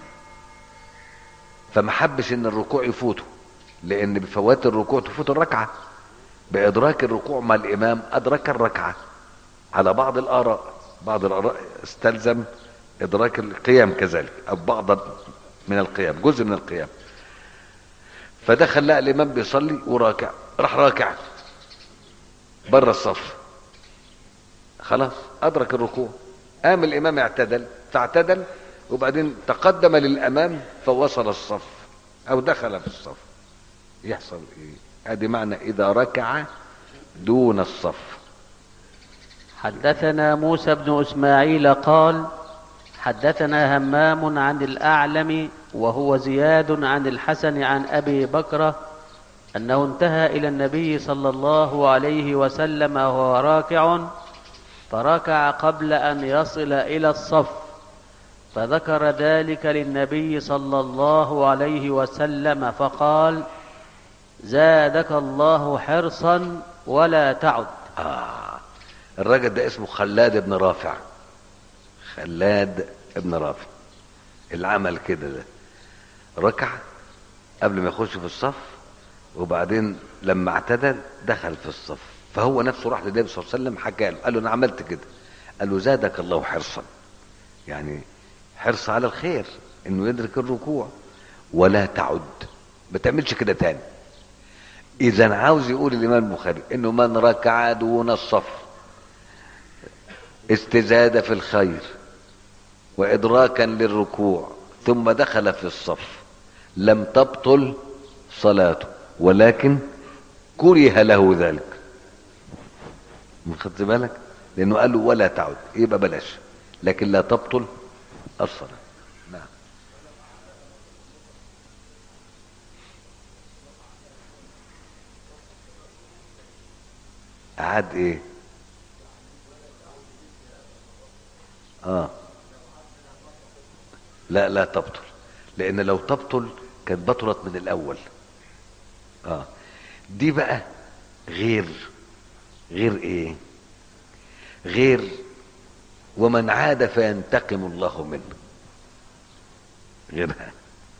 فما حبش إن الركوع يفوته لأن بفوات الركوع تفوت الركعة بإدراك الركوع مع الإمام أدرك الركعة على بعض الآراء بعض الآراء استلزم إدراك القيام كذلك أو بعض من القيام جزء من القيام فدخل لقى الإمام بيصلي وراكع راح راكع بره الصف خلاص ادرك الركوع قام الامام اعتدل فاعتدل وبعدين تقدم للامام فوصل الصف او دخل في الصف يحصل ايه ادي معنى اذا ركع دون الصف حدثنا موسى بن اسماعيل قال حدثنا همام عن الاعلم وهو زياد عن الحسن عن ابي بكره انه انتهى الى النبي صلى الله عليه وسلم وهو راكع فركع قبل ان يصل الى الصف فذكر ذلك للنبي صلى الله عليه وسلم فقال زادك الله حرصا ولا تعد آه. الراجل ده اسمه خلاد بن رافع خلاد بن رافع العمل كده ده ركع قبل ما يخش في الصف وبعدين لما اعتدل دخل في الصف فهو نفسه راح للنبي صلى الله عليه وسلم حكى له قال له انا عملت كده قال له زادك الله حرصا يعني حرص على الخير انه يدرك الركوع ولا تعد ما تعملش كده تاني اذا عاوز يقول الامام البخاري انه من ركع دون الصف استزاد في الخير وادراكا للركوع ثم دخل في الصف لم تبطل صلاته ولكن كره له ذلك من خدت بالك لانه قال له ولا تعد يبقى بلاش لكن لا تبطل الصلاه نعم عاد ايه اه لا لا تبطل لان لو تبطل كانت بطلت من الاول اه دي بقى غير غير ايه غير ومن عاد فينتقم الله منه غيرها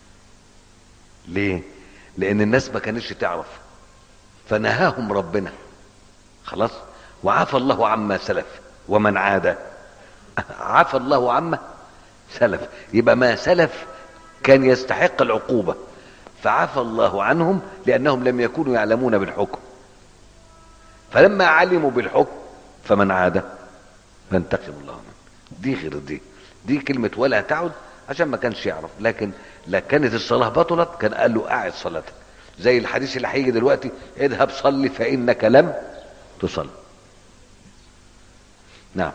ليه لان الناس ما كانتش تعرف فنهاهم ربنا خلاص وعفى الله عما سلف ومن عاد عفى الله عما سلف يبقى ما سلف كان يستحق العقوبة فعفى الله عنهم لأنهم لم يكونوا يعلمون بالحكم فلما علموا بالحكم فمن عاد فانتقم الله منه دي غير دي دي كلمة ولا تعد عشان ما كانش يعرف لكن لا كانت الصلاة بطلت كان قال له قاعد صلاتك زي الحديث اللي هيجي دلوقتي اذهب صلي فإنك لم تصلي نعم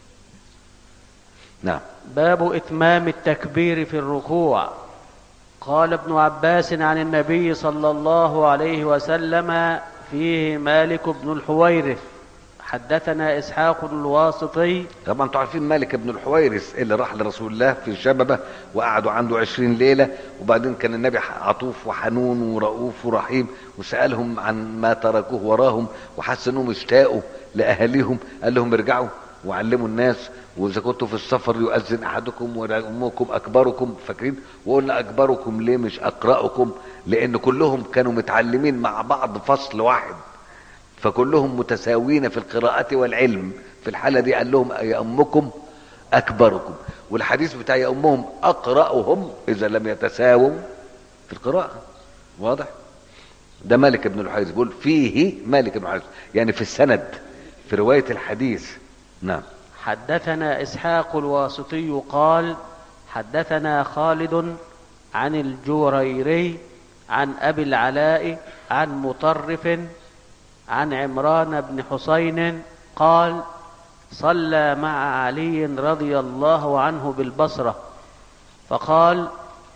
نعم باب إتمام التكبير في الركوع قال ابن عباس عن النبي صلى الله عليه وسلم فيه مالك بن الحويرث حدثنا إسحاق الواسطي طبعا انتوا عارفين مالك بن الحويرث اللي راح لرسول الله في شببه وقعدوا عنده عشرين ليلة وبعدين كان النبي عطوف وحنون ورؤوف ورحيم وسألهم عن ما تركوه وراهم وحس انهم اشتاقوا لأهاليهم قال لهم ارجعوا وعلموا الناس واذا كنتوا في السفر يؤذن احدكم وامكم اكبركم فاكرين وقلنا اكبركم ليه مش اقراكم لان كلهم كانوا متعلمين مع بعض فصل واحد فكلهم متساوين في القراءة والعلم في الحالة دي قال لهم يا أمكم أكبركم والحديث بتاع يا أمهم أقرأهم إذا لم يتساووا في القراءة واضح ده مالك بن الحارث بيقول فيه مالك بن الحارث يعني في السند في رواية الحديث نعم حدثنا إسحاق الواسطي قال حدثنا خالد عن الجوريري عن أبي العلاء عن مطرف عن عمران بن حسين قال صلى مع علي رضي الله عنه بالبصرة فقال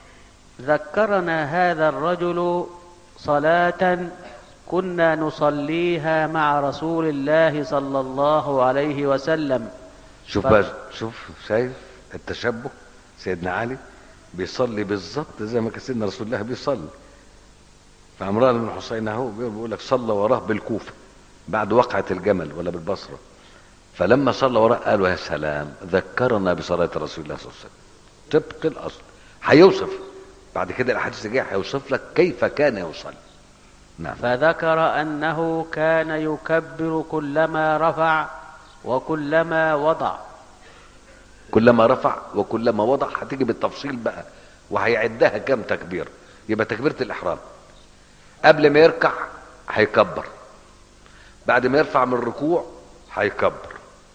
ذكرنا هذا الرجل صلاة كنا نصليها مع رسول الله صلى الله عليه وسلم شوف ف- بقى شوف شايف التشبه سيدنا علي بيصلي بالظبط زي ما كان سيدنا رسول الله بيصلي فعمران بن حسين اهو بيقول بيقول لك صلى وراه بالكوفه بعد وقعه الجمل ولا بالبصره فلما صلى وراه قالوا يا سلام ذكرنا بصلاه رسول الله صلى الله عليه وسلم طبق الاصل هيوصف بعد كده الاحاديث الجايه هيوصف لك كيف كان يصلي نعم فذكر أنه كان يكبر كلما رفع وكلما وضع كلما رفع وكلما وضع هتيجي بالتفصيل بقى وهيعدها كام تكبير يبقى تكبيرة الإحرام قبل ما يركع هيكبر بعد ما يرفع من الركوع هيكبر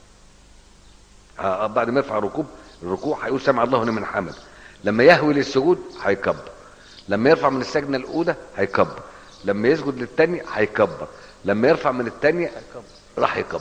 آه، بعد ما يرفع الركوع الركوع هيقول سمع الله لمن حمد لما يهوي للسجود هيكبر لما يرفع من السجنة الأولى هيكبر لما يسجد للتانية هيكبر لما يرفع من التانية راح يكبر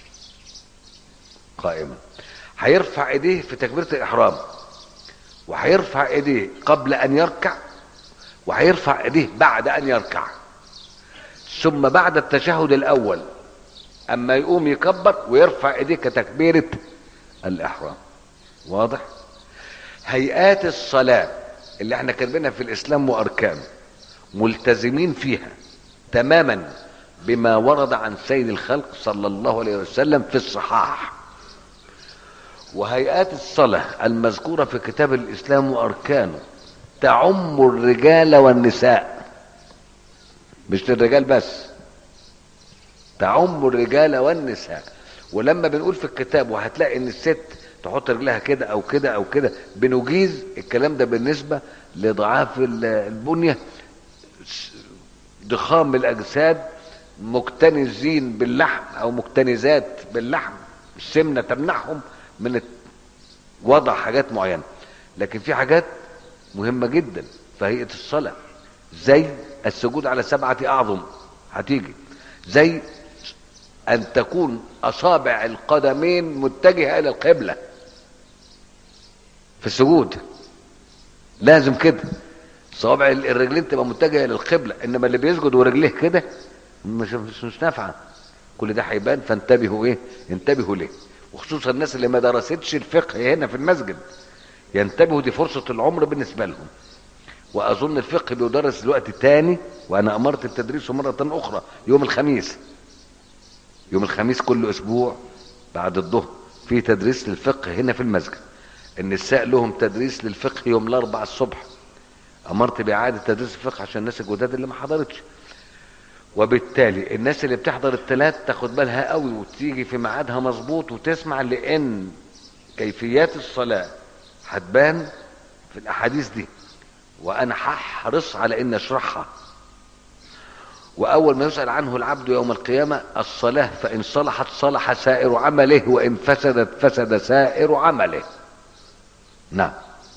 قائما هيرفع ايديه في تكبيرة الإحرام وهيرفع ايديه قبل أن يركع وهيرفع ايديه بعد أن يركع ثم بعد التشهد الأول أما يقوم يكبر ويرفع ايديه كتكبيرة الإحرام واضح هيئات الصلاة اللي احنا كاتبينها في الإسلام وأركانه ملتزمين فيها تماما بما ورد عن سيد الخلق صلى الله عليه وسلم في الصحاح وهيئات الصلاة المذكورة في كتاب الإسلام وأركانه تعم الرجال والنساء مش للرجال بس تعم الرجال والنساء ولما بنقول في الكتاب وهتلاقي ان الست تحط رجلها كده او كده او كده بنجيز الكلام ده بالنسبة لضعاف ال- البنية ضخام الاجساد مكتنزين باللحم او مكتنزات باللحم السمنه تمنعهم من الت- وضع حاجات معينه لكن في حاجات مهمه جدا في هيئه الصلاه زي السجود على سبعه اعظم هتيجي زي ان تكون اصابع القدمين متجهه الى القبله في السجود لازم كده صوابع الرجلين تبقى متجهه للقبله انما اللي بيسجد ورجليه كده مش مش, مش نافعه كل ده هيبان فانتبهوا ايه انتبهوا ليه وخصوصا الناس اللي ما درستش الفقه هنا في المسجد ينتبهوا دي فرصه العمر بالنسبه لهم واظن الفقه بيدرس دلوقتي تاني وانا امرت بتدريسه مره اخرى يوم الخميس يوم الخميس كل اسبوع بعد الظهر في تدريس للفقه هنا في المسجد النساء لهم تدريس للفقه يوم الاربعاء الصبح امرت باعاده تدريس الفقه عشان الناس الجداد اللي ما حضرتش وبالتالي الناس اللي بتحضر الثلاث تاخد بالها قوي وتيجي في ميعادها مظبوط وتسمع لان كيفيات الصلاه هتبان في الاحاديث دي وانا هحرص على ان اشرحها وأول ما يسأل عنه العبد يوم القيامة الصلاة فإن صلحت صلح سائر عمله وإن فسدت فسد سائر عمله نعم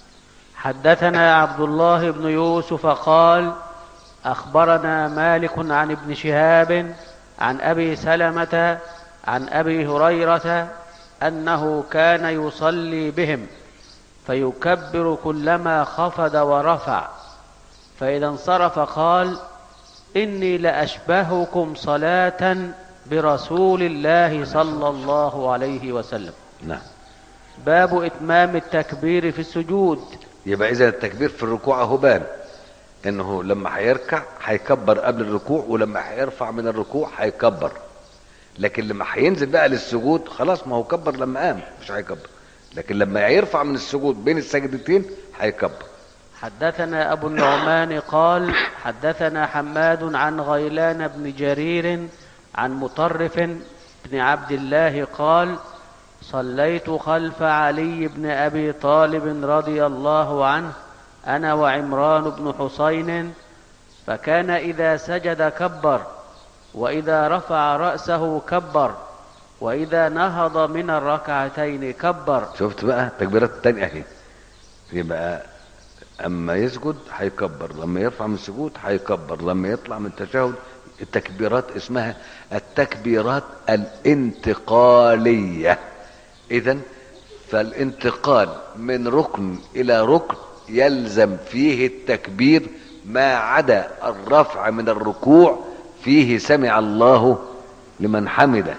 حدثنا عبد الله بن يوسف قال اخبرنا مالك عن ابن شهاب عن ابي سلمه عن ابي هريره انه كان يصلي بهم فيكبر كلما خفض ورفع فاذا انصرف قال اني لاشبهكم صلاه برسول الله صلى الله عليه وسلم نعم باب اتمام التكبير في السجود يبقى إذا التكبير في الركوع أهو بان إنه لما هيركع هيكبر قبل الركوع ولما هيرفع من الركوع هيكبر لكن لما هينزل بقى للسجود خلاص ما هو كبر لما قام مش هيكبر لكن لما يرفع من السجود بين السجدتين هيكبر حدثنا أبو النعمان قال حدثنا حماد عن غيلان بن جرير عن مطرف بن عبد الله قال صليت خلف علي بن أبي طالب رضي الله عنه أنا وعمران بن حسين فكان إذا سجد كبر وإذا رفع رأسه كبر وإذا نهض من الركعتين كبر شفت بقى التكبيرات التانية اهي يبقى اما يسجد هيكبر لما يرفع من السجود هيكبر لما يطلع من التشهد التكبيرات اسمها التكبيرات الانتقالية اذا فالانتقال من ركن الى ركن يلزم فيه التكبير ما عدا الرفع من الركوع فيه سمع الله لمن حمده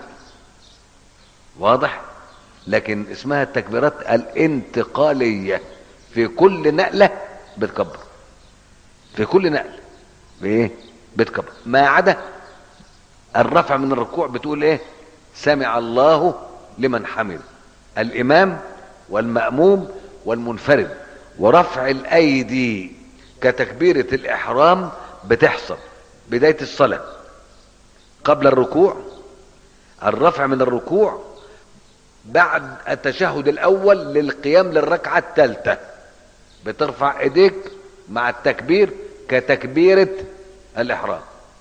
واضح لكن اسمها التكبيرات الانتقالية في كل نقلة بتكبر في كل نقل بايه بتكبر ما عدا الرفع من الركوع بتقول ايه سمع الله لمن حمده الامام والمأموم والمنفرد ورفع الايدي كتكبيرة الاحرام بتحصل بداية الصلاة قبل الركوع الرفع من الركوع بعد التشهد الاول للقيام للركعة الثالثة بترفع ايديك مع التكبير كتكبيرة الاحرام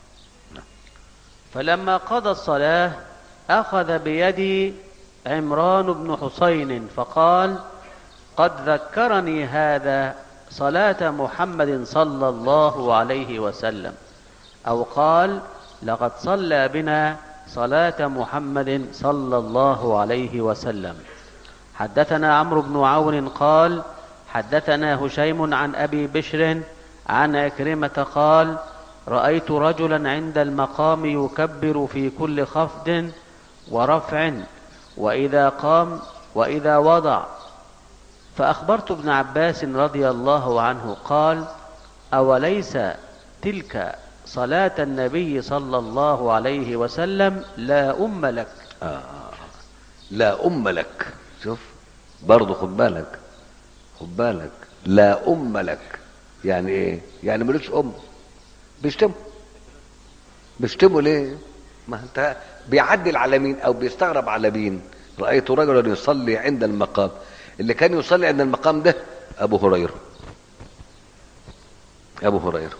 فلما قضى الصلاة أخذ بيدي عمران بن حسين فقال قد ذكرني هذا صلاة محمد صلى الله عليه وسلم أو قال لقد صلى بنا صلاة محمد صلى الله عليه وسلم حدثنا عمرو بن عون قال حدثنا هشيم عن أبي بشر عن أكرمة قال رأيت رجلا عند المقام يكبر في كل خفض ورفع وإذا قام وإذا وضع فأخبرت ابن عباس رضي الله عنه قال أوليس تلك صلاة النبي صلى الله عليه وسلم لا أم لك آه. لا ام لك شوف برضه خد بالك خد بالك لا ام لك يعني ايه يعني ملوش ام بيشتموا بيشتموا ليه ما انت بيعدل على مين او بيستغرب على مين رايت رجلا يصلي عند المقام اللي كان يصلي عند المقام ده ابو هريره ابو هريره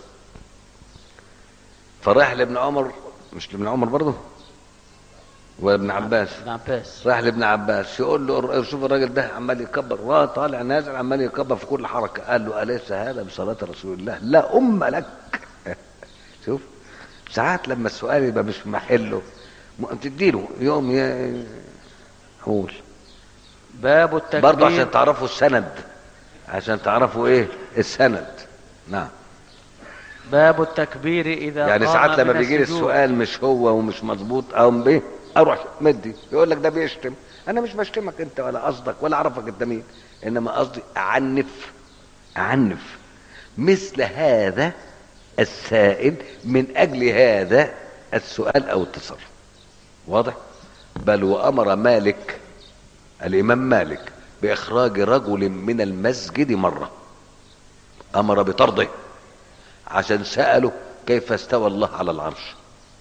فراح لابن عمر مش لابن عمر برضه وابن عباس ابن عباس راح لابن عباس يقول له شوف الراجل ده عمال يكبر وهو طالع نازل عمال يكبر في كل حركه قال له اليس هذا بصلاه رسول الله لا ام لك شوف ساعات لما السؤال يبقى مش في محله م- تديله يوم ي- قول باب التكبير برضه عشان تعرفوا السند عشان تعرفوا ايه السند نعم باب التكبير إذا يعني قام ساعات لما من بيجي لي السجود. السؤال مش هو ومش مظبوط او بيه اروح مدي يقول لك ده بيشتم انا مش بشتمك انت ولا قصدك ولا اعرفك انت مين انما قصدي اعنف اعنف مثل هذا السائل من اجل هذا السؤال او التصرف واضح بل وامر مالك الامام مالك باخراج رجل من المسجد مره امر بطرده عشان سالوا كيف استوى الله على العرش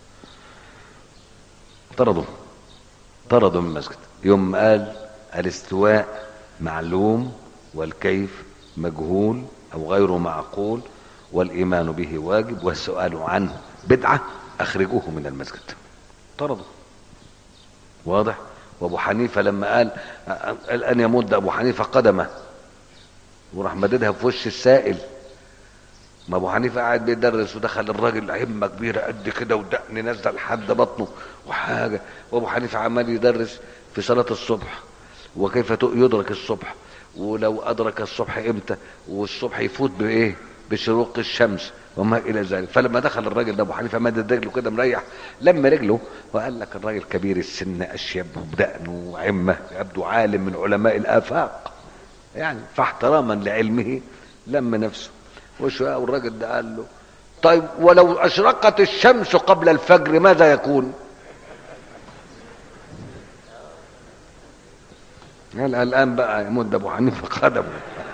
طردوا طردوا من المسجد يوم قال الاستواء معلوم والكيف مجهول او غير معقول والايمان به واجب والسؤال عنه بدعه اخرجوه من المسجد طردوا واضح وابو حنيفه لما قال الان يمد ابو حنيفه قدمه وراح مددها في وش السائل ما ابو حنيفه قاعد بيدرس ودخل الراجل همه كبيره قد كده ودقن نزل لحد بطنه وحاجه وابو حنيفه عمال يدرس في صلاه الصبح وكيف يدرك الصبح ولو ادرك الصبح امتى والصبح يفوت بايه بشروق الشمس وما الى ذلك فلما دخل الراجل ده ابو حنيفه مدد رجله كده مريح لم رجله وقال لك الراجل كبير السن اشيب بدقن وعمه يبدو عالم من علماء الافاق يعني فاحتراما لعلمه لم نفسه وشويه والراجل ده قال له طيب ولو اشرقت الشمس قبل الفجر ماذا يكون قال الان بقى يمد ابو حنيفه قدمه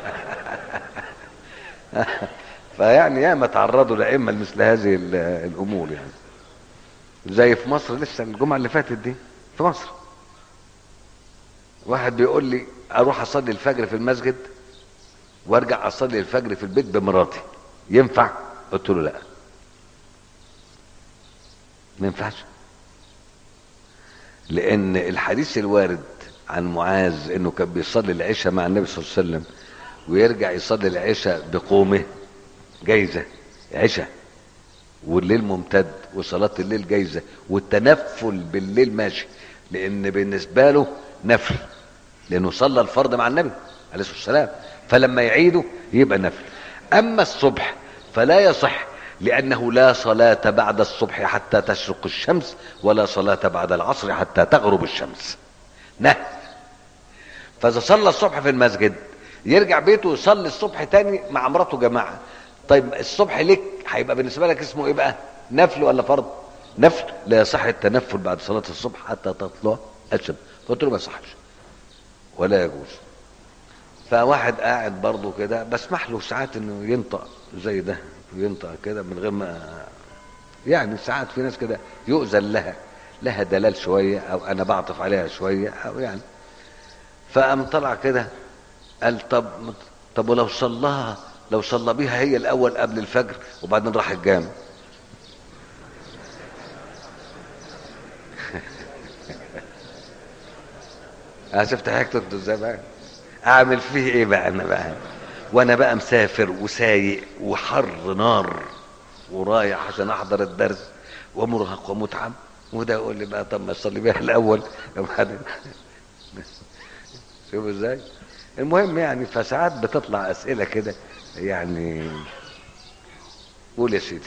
فيعني ياما تعرضوا لائمه لمثل هذه الامور يعني زي في مصر لسه الجمعه اللي فاتت دي في مصر واحد بيقول لي اروح اصلي الفجر في المسجد وارجع اصلي الفجر في البيت بمراتي ينفع قلت له لا ما ينفعش لان الحديث الوارد عن معاذ انه كان بيصلي العشاء مع النبي صلى الله عليه وسلم ويرجع يصلي العشاء بقومه جايزه عشاء والليل ممتد وصلاه الليل جايزه والتنفل بالليل ماشي لان بالنسبه له نفل لانه صلى الفرض مع النبي عليه الصلاه والسلام فلما يعيده يبقى نفل اما الصبح فلا يصح لانه لا صلاه بعد الصبح حتى تشرق الشمس ولا صلاه بعد العصر حتى تغرب الشمس نهي فاذا صلى الصبح في المسجد يرجع بيته يصلي الصبح تاني مع مراته جماعه طيب الصبح ليك هيبقى بالنسبه لك اسمه ايه بقى نفل ولا فرض نفل لا يصح التنفل بعد صلاه الصبح حتى تطلع الشمس قلت له ما يصحش ولا يجوز فواحد قاعد برضه كده بسمح له ساعات انه ينطق زي ده ينطق كده من غير ما يعني ساعات في ناس كده يؤذن لها لها دلال شويه او انا بعطف عليها شويه او يعني فقام طلع كده قال طب طب ولو صلاها لو صلى بيها هي الاول قبل الفجر وبعدين راح الجامع انا شفت حاجته انتوا ازاي بقى اعمل فيه ايه بقى انا بقى وانا بقى مسافر وسايق وحر نار ورايح عشان احضر الدرس ومرهق ومتعب وده يقول لي بقى طب ما اصلي بيها الاول وبعدين شوف ازاي المهم يعني فساعات بتطلع اسئله كده يعني قول يا سيدي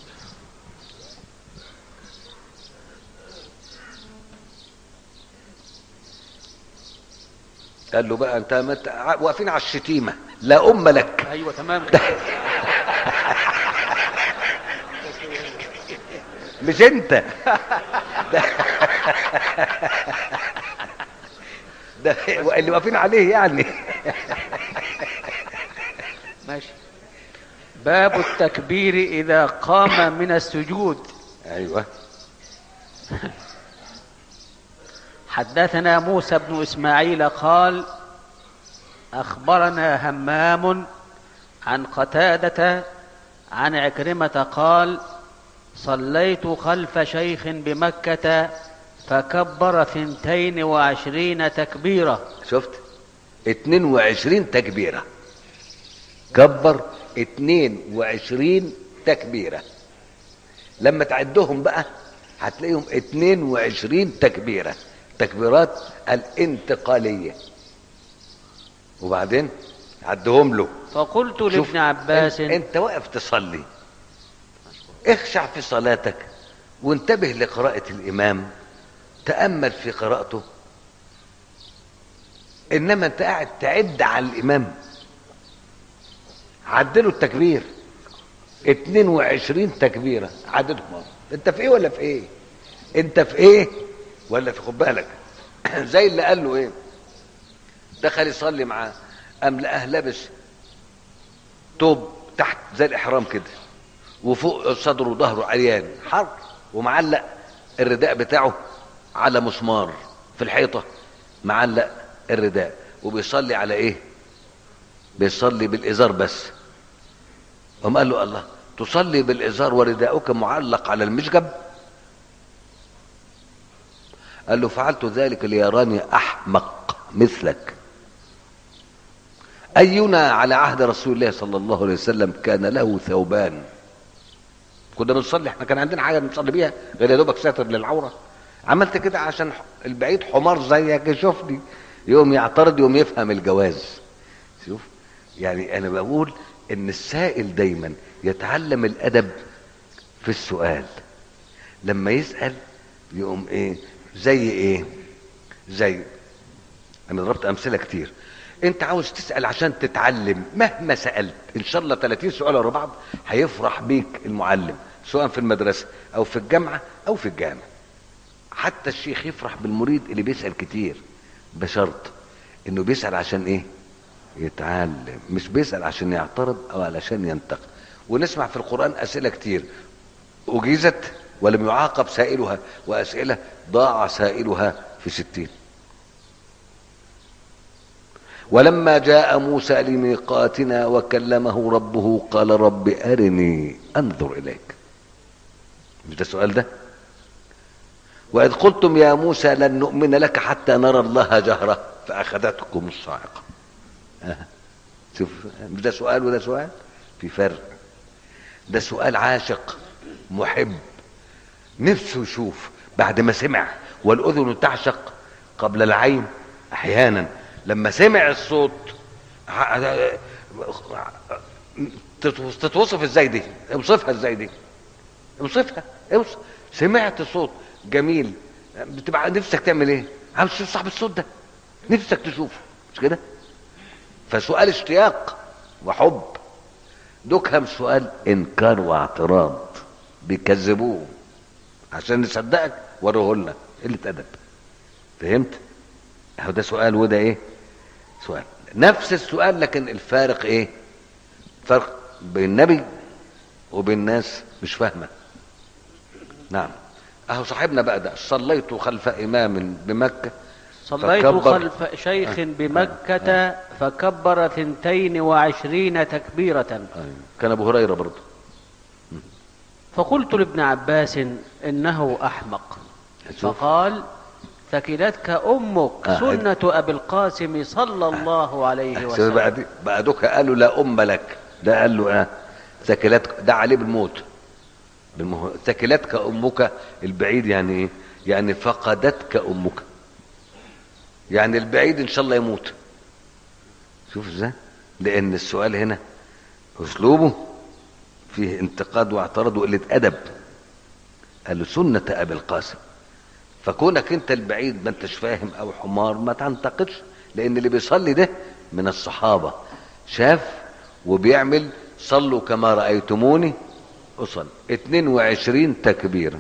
قال له بقى انت مت... واقفين على الشتيمه لا ام لك ايوه تمام مش انت ده ده اللي واقفين عليه يعني ماشي باب التكبير اذا قام من السجود ايوه حدثنا موسى بن اسماعيل قال اخبرنا همام عن قتاده عن عكرمه قال صليت خلف شيخ بمكه فكبر ثنتين وعشرين تكبيره شفت 22 تكبيره كبر 22 تكبيره لما تعدهم بقى هتلاقيهم 22 تكبيره تكبيرات الانتقاليه وبعدين عدهم له فقلت شوف، لابن عباس انت, انت واقف تصلي اخشع في صلاتك وانتبه لقراءة الإمام تأمل في قراءته إنما أنت قاعد تعد على الإمام عدله التكبير 22 تكبيرة عددهم أنت في إيه ولا في إيه؟ أنت في إيه ولا في خد بالك زي اللي قال له إيه؟ دخل يصلي معاه قام لقاه لابس توب تحت زي الإحرام كده وفوق صدره وظهره عريان حر ومعلق الرداء بتاعه على مسمار في الحيطة معلق الرداء وبيصلي على ايه بيصلي بالازار بس قام قال له الله تصلي بالإزار ورداؤك معلق على المشجب قال له فعلت ذلك ليراني أحمق مثلك أينا على عهد رسول الله صلى الله عليه وسلم كان له ثوبان كنا بنصلي احنا كان عندنا حاجه بنصلي بيها غير يا دوبك ساتر للعوره عملت كده عشان البعيد حمار زيك يشوفني يقوم يعترض يقوم يفهم الجواز شوف يعني انا بقول ان السائل دايما يتعلم الادب في السؤال لما يسال يقوم ايه زي ايه زي انا ضربت امثله كتير انت عاوز تسال عشان تتعلم مهما سالت ان شاء الله 30 سؤال ورا بعض هيفرح بيك المعلم سواء في المدرسه او في الجامعه او في الجامع حتى الشيخ يفرح بالمريد اللي بيسال كتير بشرط انه بيسال عشان ايه يتعلم مش بيسال عشان يعترض او علشان ينتقد ونسمع في القران اسئله كتير اجيزت ولم يعاقب سائلها واسئله ضاع سائلها في ستين ولما جاء موسى لميقاتنا وكلمه ربه قال رب أرني أنظر إليك مش ده السؤال ده وإذ قلتم يا موسى لن نؤمن لك حتى نرى الله جهرة فأخذتكم الصاعقة آه. شوف مش ده سؤال وده سؤال في فرق ده سؤال عاشق محب نفسه يشوف بعد ما سمع والأذن تعشق قبل العين أحيانا لما سمع الصوت تتوصف ازاي دي اوصفها ازاي دي اوصفها اوصف سمعت صوت جميل بتبقى نفسك تعمل ايه عاوز تشوف صاحب الصوت ده نفسك تشوفه مش كده فسؤال اشتياق وحب دكهم سؤال انكار واعتراض بيكذبوه عشان نصدقك وريه لنا قله ادب فهمت اهو ده سؤال وده ايه سؤال نفس السؤال لكن الفارق ايه فرق بين النبي وبين الناس مش فاهمه نعم اهو صاحبنا بقى ده صليت خلف امام بمكه صليت فكبر. خلف شيخ بمكة فكبر ثنتين وعشرين تكبيرة أيوة. كان ابو هريره برضه فقلت لابن عباس إنه أحمق شوف. فقال ثكلتك أمك آه. سنة أبي القاسم صلى الله عليه شوف وسلم بقى دي بقى دوك قالوا لا ام لك ده قال له اه ثكلتك ده عليه بالموت بالمه... ثكلتك امك البعيد يعني ايه يعني فقدتك امك يعني البعيد ان شاء الله يموت شوف ازاي لان السؤال هنا اسلوبه فيه انتقاد واعتراض وقله ادب قال له سنه ابي القاسم فكونك انت البعيد ما انتش فاهم او حمار ما تنتقدش لان اللي بيصلي ده من الصحابه شاف وبيعمل صلوا كما رايتموني اصلي 22 تكبيره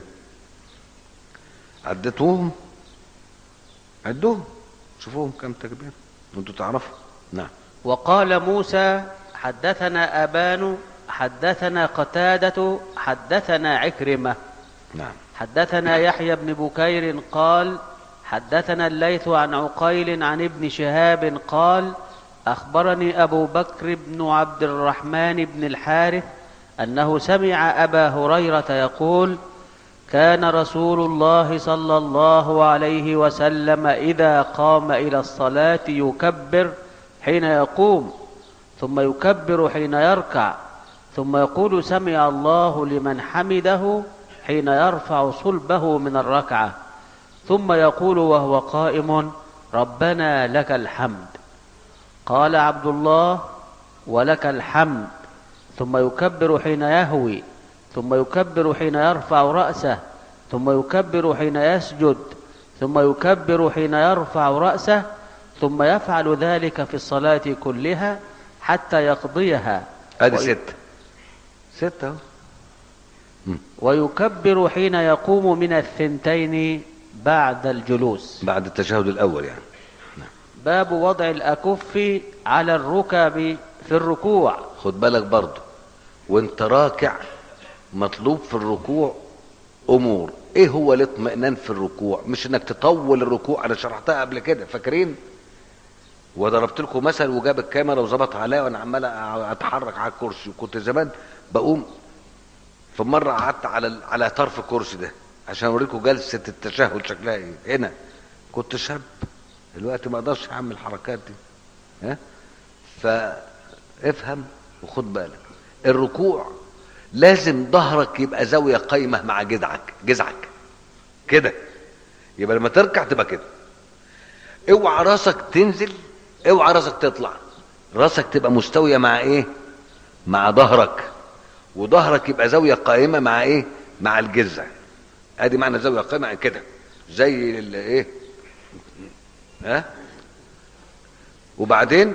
عدتوهم عدوهم شوفوهم كم تكبيره انتوا تعرفوا نعم وقال موسى حدثنا أبان حدثنا قتادة حدثنا عكرمة نعم حدثنا يحيى بن بكير قال حدثنا الليث عن عقيل عن ابن شهاب قال اخبرني ابو بكر بن عبد الرحمن بن الحارث انه سمع ابا هريره يقول كان رسول الله صلى الله عليه وسلم اذا قام الى الصلاه يكبر حين يقوم ثم يكبر حين يركع ثم يقول سمع الله لمن حمده حين يرفع صلبه من الركعه ثم يقول وهو قائم ربنا لك الحمد قال عبد الله ولك الحمد ثم يكبر حين يهوي ثم يكبر حين يرفع راسه ثم يكبر حين يسجد ثم يكبر حين يرفع راسه ثم يفعل ذلك في الصلاه كلها حتى يقضيها ادي وي- ستة ستة اهو ويكبر حين يقوم من الثنتين بعد الجلوس بعد التشهد الاول يعني باب وضع الأكف على الركب في الركوع خد بالك برضه وانت راكع مطلوب في الركوع امور ايه هو الاطمئنان في الركوع مش انك تطول الركوع انا شرحتها قبل كده فاكرين وضربت لكم مثل وجاب الكاميرا وظبط عليا وانا عمال اتحرك على الكرسي وكنت زمان بقوم فمره قعدت على ال- على طرف الكرسي ده عشان اوريكم جلسه التشهد شكلها ايه هنا كنت شاب دلوقتي ما اقدرش اعمل الحركات دي ها فافهم وخد بالك الركوع لازم ظهرك يبقى زاويه قايمه مع جذعك جذعك كده يبقى لما تركع تبقى كده اوعى راسك تنزل اوعى راسك تطلع راسك تبقى مستويه مع ايه مع ظهرك وظهرك يبقى زاويه قائمه مع ايه مع الجذع ادي معنى زاويه قائمه كده زي ال- ايه ها وبعدين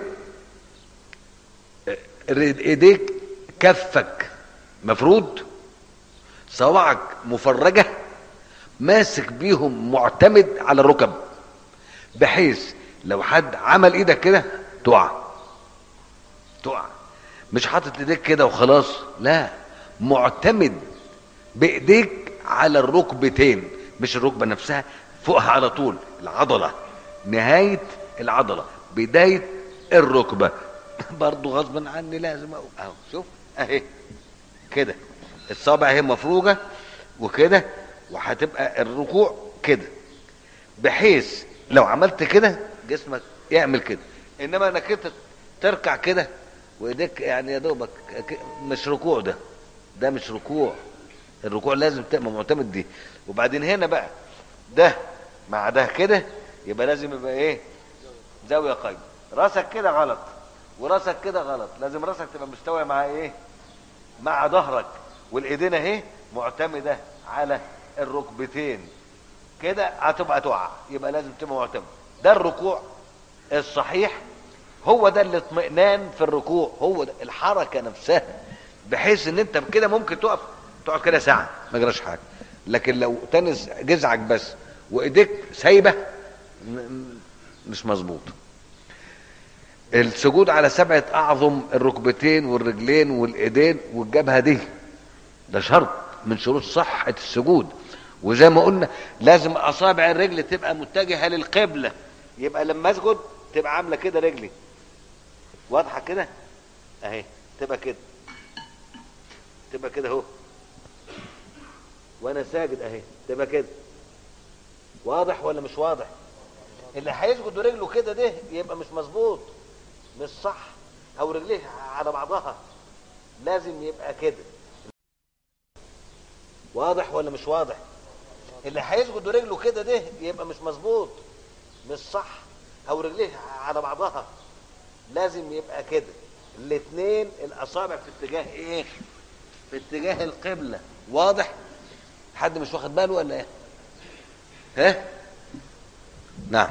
رد- ايديك كفك مفروض صوابعك مفرجه ماسك بيهم معتمد على الركب بحيث لو حد عمل ايدك كده تقع تقع مش حاطط ايديك كده وخلاص لا معتمد بايديك على الركبتين مش الركبه نفسها فوقها على طول العضله نهايه العضله بدايه الركبه برضه غصبا عني لازم أقول. اهو شوف اهي كده الصابع اهي مفروجه وكده وهتبقى الركوع كده بحيث لو عملت كده جسمك يعمل كده انما انك انت تركع كده وايديك يعني يا دوبك ك- مش ركوع ده ده مش ركوع الركوع لازم تبقى معتمد دي وبعدين هنا بقى ده مع ده كده يبقى لازم يبقى ايه زاويه قايمه راسك كده غلط وراسك كده غلط لازم راسك تبقى مستويه مع ايه مع ظهرك والايدين اهي معتمده على الركبتين كده هتبقى تقع يبقى لازم تبقى معتمد ده الركوع الصحيح هو ده الاطمئنان في الركوع هو ده الحركه نفسها بحيث ان انت كده ممكن تقف تقعد كده ساعه ما جراش حاجه لكن لو تنس جذعك بس وايديك سايبه م- م- مش مظبوط السجود على سبعة أعظم الركبتين والرجلين والإيدين والجبهة دي ده شرط من شروط صحة السجود وزي ما قلنا لازم أصابع الرجل تبقى متجهة للقبلة يبقى لما أسجد تبقى عاملة كده رجلي واضحة كده أهي تبقى كده تبقى كده أهو وأنا ساجد أهي تبقى كده واضح ولا مش واضح اللي هيسجد رجله كده ده يبقى مش مظبوط مش صح او رجليه على بعضها لازم يبقى كده واضح ولا مش واضح اللي هيسجد رجله كده ده يبقى مش مظبوط مش صح او رجليه على بعضها لازم يبقى كده الاثنين الاصابع في اتجاه ايه في اتجاه القبلة واضح حد مش واخد باله ولا ايه ها نعم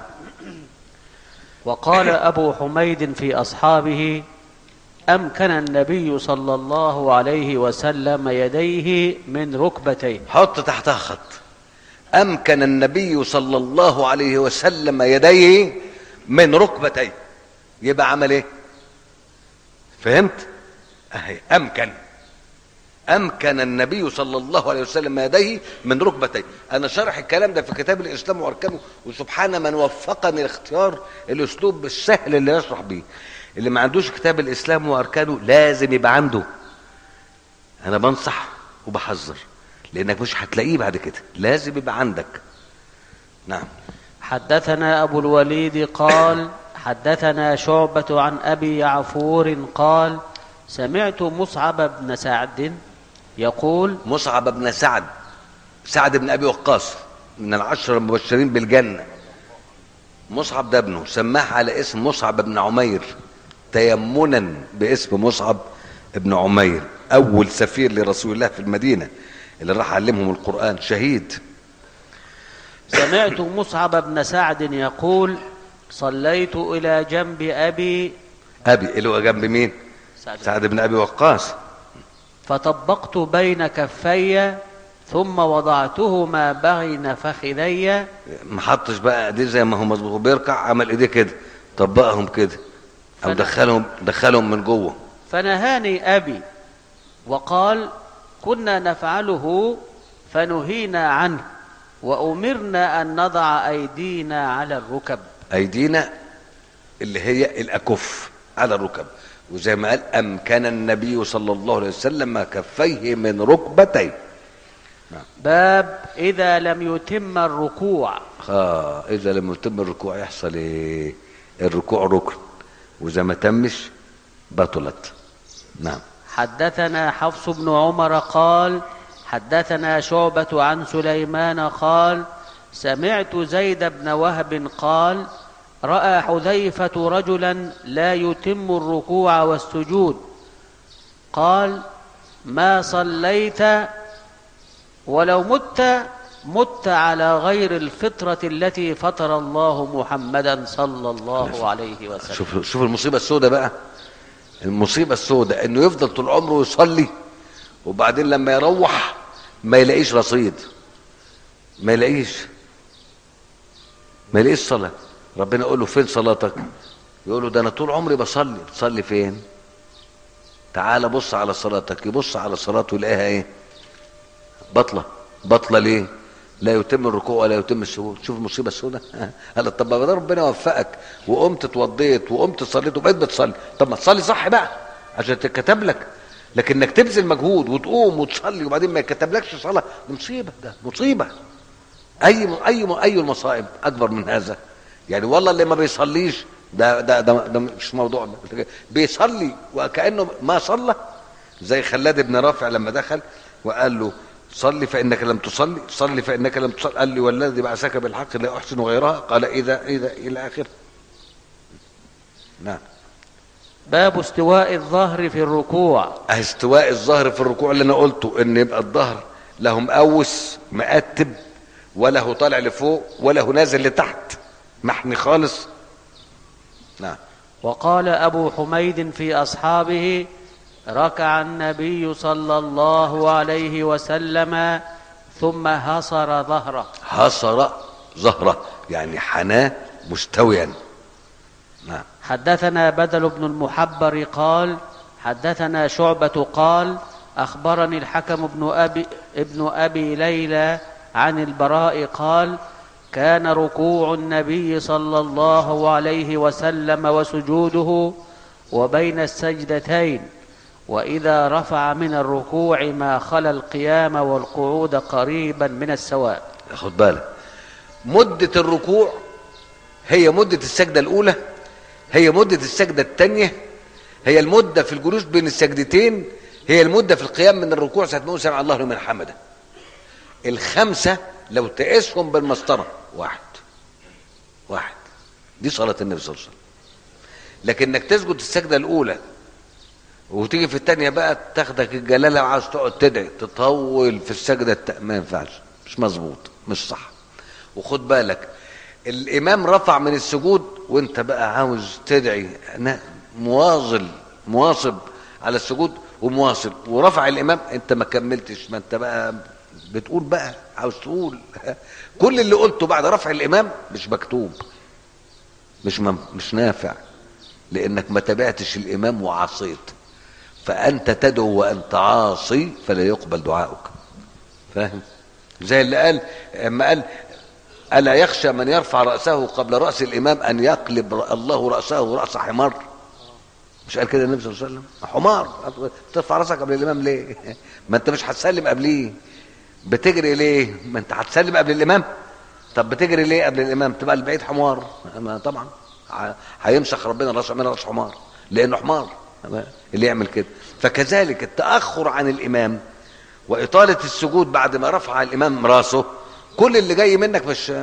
وقال أبو حميد في أصحابه أمكن النبي صلى الله عليه وسلم يديه من ركبتيه حط تحتها خط أمكن النبي صلى الله عليه وسلم يديه من ركبتيه يبقى عمل ايه فهمت اهي أمكن أمكن النبي صلى الله عليه وسلم يديه من ركبتيه أنا شرح الكلام ده في كتاب الإسلام وأركانه وسبحان من وفقني لاختيار الأسلوب السهل اللي يشرح بيه اللي ما عندوش كتاب الإسلام وأركانه لازم يبقى عنده أنا بنصح وبحذر لأنك مش هتلاقيه بعد كده لازم يبقى عندك نعم حدثنا أبو الوليد قال حدثنا شعبة عن أبي يعفور قال سمعت مصعب بن سعد يقول مصعب بن سعد سعد بن ابي وقاص من العشر المبشرين بالجنه مصعب ده ابنه سماه على اسم مصعب بن عمير تيمنا باسم مصعب بن عمير اول سفير لرسول الله في المدينه اللي راح علمهم القران شهيد سمعت مصعب بن سعد يقول صليت إلى جنب أبي ابي اللي هو جنب مين سعد سعد بن ابي وقاص فطبقت بين كفي ثم وضعتهما بين فخذي ما حطش بقى ايديه زي ما هو مظبوط بيركع عمل ايديه كده طبقهم كده او فأنا- دخلهم دخلهم من جوه فنهاني أبي وقال كنا نفعله فنهينا عنه وأمرنا أن نضع أيدينا على الركب ايدينا اللي هي الاكف على الركب وزي ما قال أمكن النبي صلى الله عليه وسلم كفيه من ركبتيه باب إذا لم يتم الركوع آه إذا لم يتم الركوع يحصل إيه؟ الركوع ركن وإذا ما تمش بطلت نعم حدثنا حفص بن عمر قال حدثنا شعبة عن سليمان قال سمعت زيد بن وهب قال رأى حذيفة رجلا لا يتم الركوع والسجود قال ما صليت ولو مت مت على غير الفطرة التي فطر الله محمدا صلى الله عليه وسلم شوف شوف المصيبة السوداء بقى المصيبة السوداء انه يفضل طول عمره يصلي وبعدين لما يروح ما يلاقيش رصيد ما يلاقيش ما يلاقيش صلاة ربنا يقول له فين صلاتك يقول له ده انا طول عمري بصلي بتصلي فين تعال بص على صلاتك يبص على صلاته يلاقيها ايه بطلة بطلة ليه لا يتم الركوع ولا يتم السجود شوف المصيبة السوداء قال طب ما ده ربنا وفقك وقمت اتوضيت وقمت صليت وبقيت بتصلي طب ما تصلي صح بقى عشان تتكتب لك لكن انك تبذل مجهود وتقوم وتصلي وبعدين ما يكتبلكش صلاة دي مصيبة ده مصيبة اي اي اي المصائب اكبر من هذا يعني والله اللي ما بيصليش ده ده ده, ده مش موضوع ده بيصلي وكانه ما صلى زي خلاد بن رافع لما دخل وقال له صلي فانك لم تصلي صلي فانك لم تصلي قال لي والذي بعثك بالحق لا احسن غيرها قال اذا اذا الى اخره نعم باب استواء الظهر في الركوع استواء الظهر في الركوع اللي انا قلته ان يبقى الظهر له مقوس مقتب ولا هو طالع لفوق ولا هو نازل لتحت محني خالص نعم وقال أبو حميد في أصحابه ركع النبي صلى الله عليه وسلم ثم هصر ظهره حصر ظهره يعني حناه مستويا نعم حدثنا بدل بن المحبر قال حدثنا شعبة قال أخبرني الحكم بن أبي, ابن أبي ليلى عن البراء قال كان ركوع النبي صلى الله عليه وسلم وسجوده وبين السجدتين واذا رفع من الركوع ما خلا القيام والقعود قريبا من السواء خد بالك مدة الركوع هي مدة السجدة الأولى هي مدة السجدة الثانية هي المدة في الجلوس بين السجدتين هي المدة في القيام من الركوع ساعة ما يقول سمع الله لمن حمده الخمسة لو تقيسهم بالمسطرة واحد واحد دي صلاة النبي صلى الله عليه وسلم لكن انك تسجد السجدة الأولى وتيجي في الثانية بقى تاخدك الجلالة وعاوز تقعد تدعي تطول في السجدة الت... ما ينفعش مش مظبوط مش صح وخد بالك الإمام رفع من السجود وانت بقى عاوز تدعي أنا مواظل مواظب على السجود ومواصل ورفع الإمام انت ما كملتش ما انت بقى بتقول بقى عاوز تقول كل اللي قلته بعد رفع الامام مش مكتوب مش مم مش نافع لانك ما تابعتش الامام وعصيت فانت تدعو وانت عاصي فلا يقبل دعاؤك فاهم زي اللي قال اما قال الا يخشى من يرفع راسه قبل راس الامام ان يقلب الله راسه راس حمار مش قال كده النبي صلى الله عليه وسلم حمار ترفع راسك قبل الامام ليه ما انت مش هتسلم قبليه بتجري ليه ما انت هتسلم قبل الامام طب بتجري ليه قبل الامام تبقى البعيد حمار ما طبعا هيمسخ ربنا راس من راس حمار لانه حمار اللي يعمل كده فكذلك التاخر عن الامام واطاله السجود بعد ما رفع الامام راسه كل اللي جاي منك مش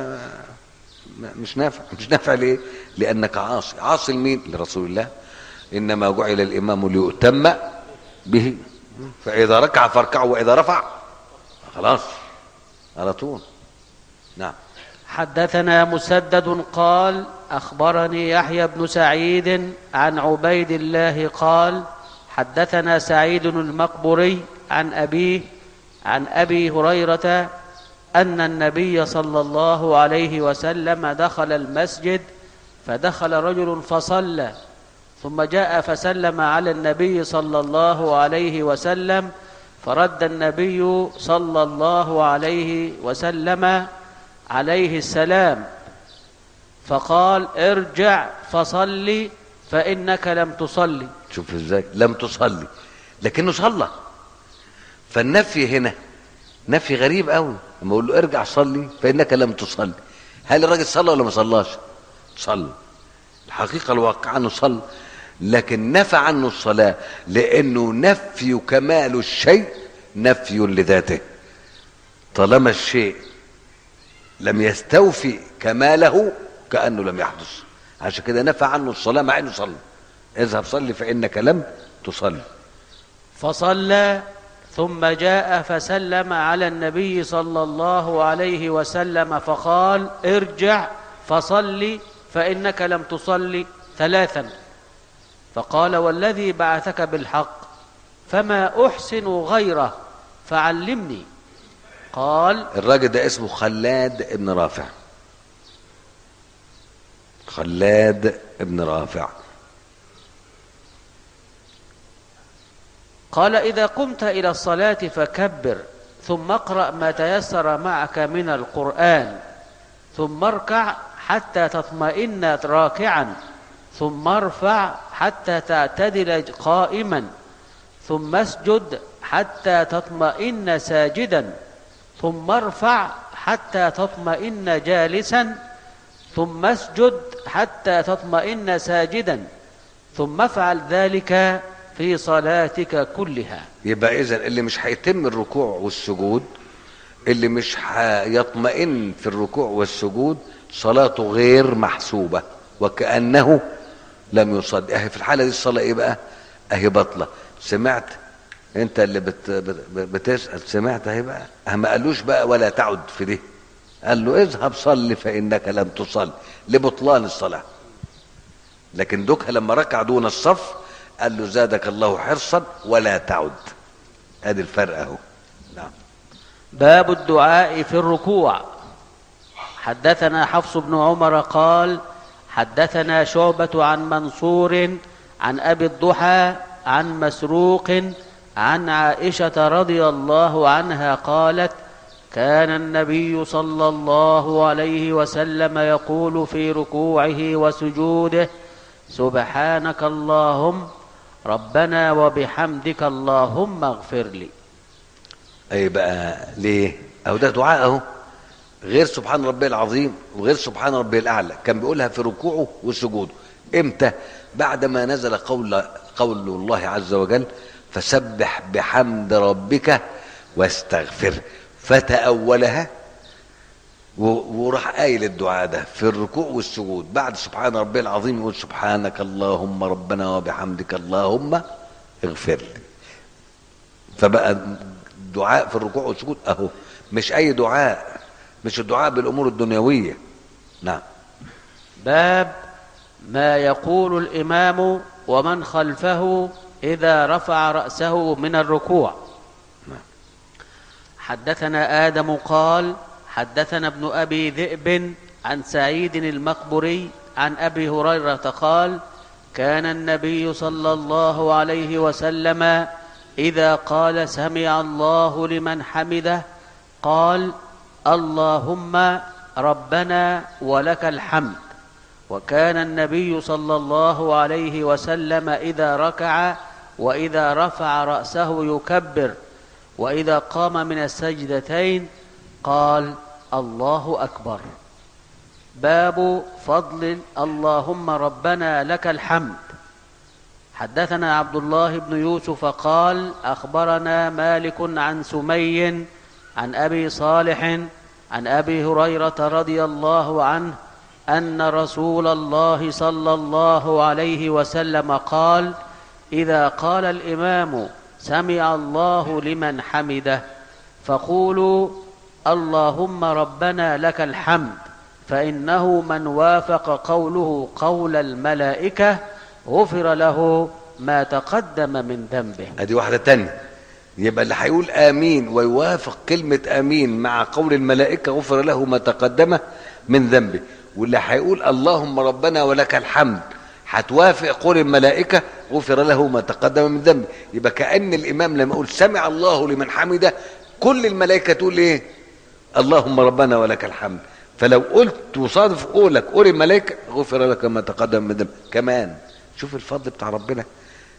مش نافع مش نافع ليه لانك عاصي عاصي لمين لرسول الله انما جعل الامام ليؤتم به فاذا ركع فاركعوا واذا رفع خلاص على طول نعم حدثنا مسدد قال اخبرني يحيى بن سعيد عن عبيد الله قال حدثنا سعيد المقبري عن ابيه عن ابي هريره ان النبي صلى الله عليه وسلم دخل المسجد فدخل رجل فصلى ثم جاء فسلم على النبي صلى الله عليه وسلم فرد النبي صلى الله عليه وسلم عليه السلام فقال ارجع فصل فانك لم تصلي شوف ازاي لم تصلي لكنه صلى فالنفي هنا نفي غريب قوي لما اقول له ارجع صلي فانك لم تصلي هل الراجل صلى ولا ما صلاش صلى الحقيقه الواقع انه صلى لكن نفى عنه الصلاه لانه نفي كمال الشيء نفي لذاته طالما الشيء لم يستوفي كماله كانه لم يحدث عشان كده نفى عنه الصلاه مع انه صلى اذهب صلي فانك لم تصلي فصلى ثم جاء فسلم على النبي صلى الله عليه وسلم فقال ارجع فصل فانك لم تصل ثلاثا فقال والذي بعثك بالحق فما احسن غيره فعلمني قال الراجل ده اسمه خلاد ابن رافع خلاد ابن رافع قال إذا قمت إلى الصلاة فكبر ثم اقرأ ما تيسر معك من القرآن ثم اركع حتى تطمئن راكعا ثم ارفع حتى تعتدل قائما ثم اسجد حتى تطمئن ساجدا ثم ارفع حتى تطمئن جالسا ثم اسجد حتى تطمئن ساجدا ثم افعل ذلك في صلاتك كلها يبقى اذا اللي مش هيتم الركوع والسجود اللي مش هيطمئن في الركوع والسجود صلاته غير محسوبة وكأنه لم يصلي اهي في الحالة دي الصلاة ايه بقى اهي بطلة سمعت انت اللي بت بت- بتسأل سمعت اهي بقى اه ما قالوش بقى ولا تعد في دي قال له اذهب صلي فإنك لم تصلي لبطلان الصلاة لكن دوكها لما ركع دون الصف قال له زادك الله حرصا ولا تعد ادي الفرق اهو نعم باب الدعاء في الركوع حدثنا حفص بن عمر قال حدثنا شعبة عن منصور عن أبي الضحى عن مسروق عن عائشة رضي الله عنها قالت كان النبي صلى الله عليه وسلم يقول في ركوعه وسجوده سبحانك اللهم ربنا وبحمدك اللهم اغفر لي اي بقى ليه اهو ده دعاء اهو غير سبحان ربي العظيم وغير سبحان ربي الاعلى كان بيقولها في ركوعه وسجوده امتى بعد ما نزل قول قول الله عز وجل فسبح بحمد ربك واستغفر فتأولها و- وراح قايل الدعاء ده في الركوع والسجود بعد سبحان ربي العظيم يقول سبحانك اللهم ربنا وبحمدك اللهم اغفر لي فبقى دعاء في الركوع والسجود اهو مش اي دعاء مش الدعاء بالامور الدنيويه نعم باب ما يقول الامام ومن خلفه اذا رفع راسه من الركوع نعم. حدثنا ادم قال حدثنا ابن ابي ذئب عن سعيد المقبري عن ابي هريره قال كان النبي صلى الله عليه وسلم اذا قال سمع الله لمن حمده قال اللهم ربنا ولك الحمد وكان النبي صلى الله عليه وسلم اذا ركع واذا رفع راسه يكبر واذا قام من السجدتين قال الله اكبر باب فضل اللهم ربنا لك الحمد حدثنا عبد الله بن يوسف قال اخبرنا مالك عن سمي عن ابي صالح عن ابي هريره رضي الله عنه ان رسول الله صلى الله عليه وسلم قال اذا قال الامام سمع الله لمن حمده فقولوا اللهم ربنا لك الحمد فانه من وافق قوله قول الملائكه غفر له ما تقدم من ذنبه ادي واحده تانية يبقى اللي هيقول امين ويوافق كلمه امين مع قول الملائكه غفر له ما تقدم من ذنبه واللي هيقول اللهم ربنا ولك الحمد هتوافق قول الملائكه غفر له ما تقدم من ذنبه يبقى كان الامام لما يقول سمع الله لمن حمده كل الملائكه تقول ايه اللهم ربنا ولك الحمد فلو قلت وصادف قولك قول الملائكه غفر لك ما تقدم من ذنبك كمان شوف الفضل بتاع ربنا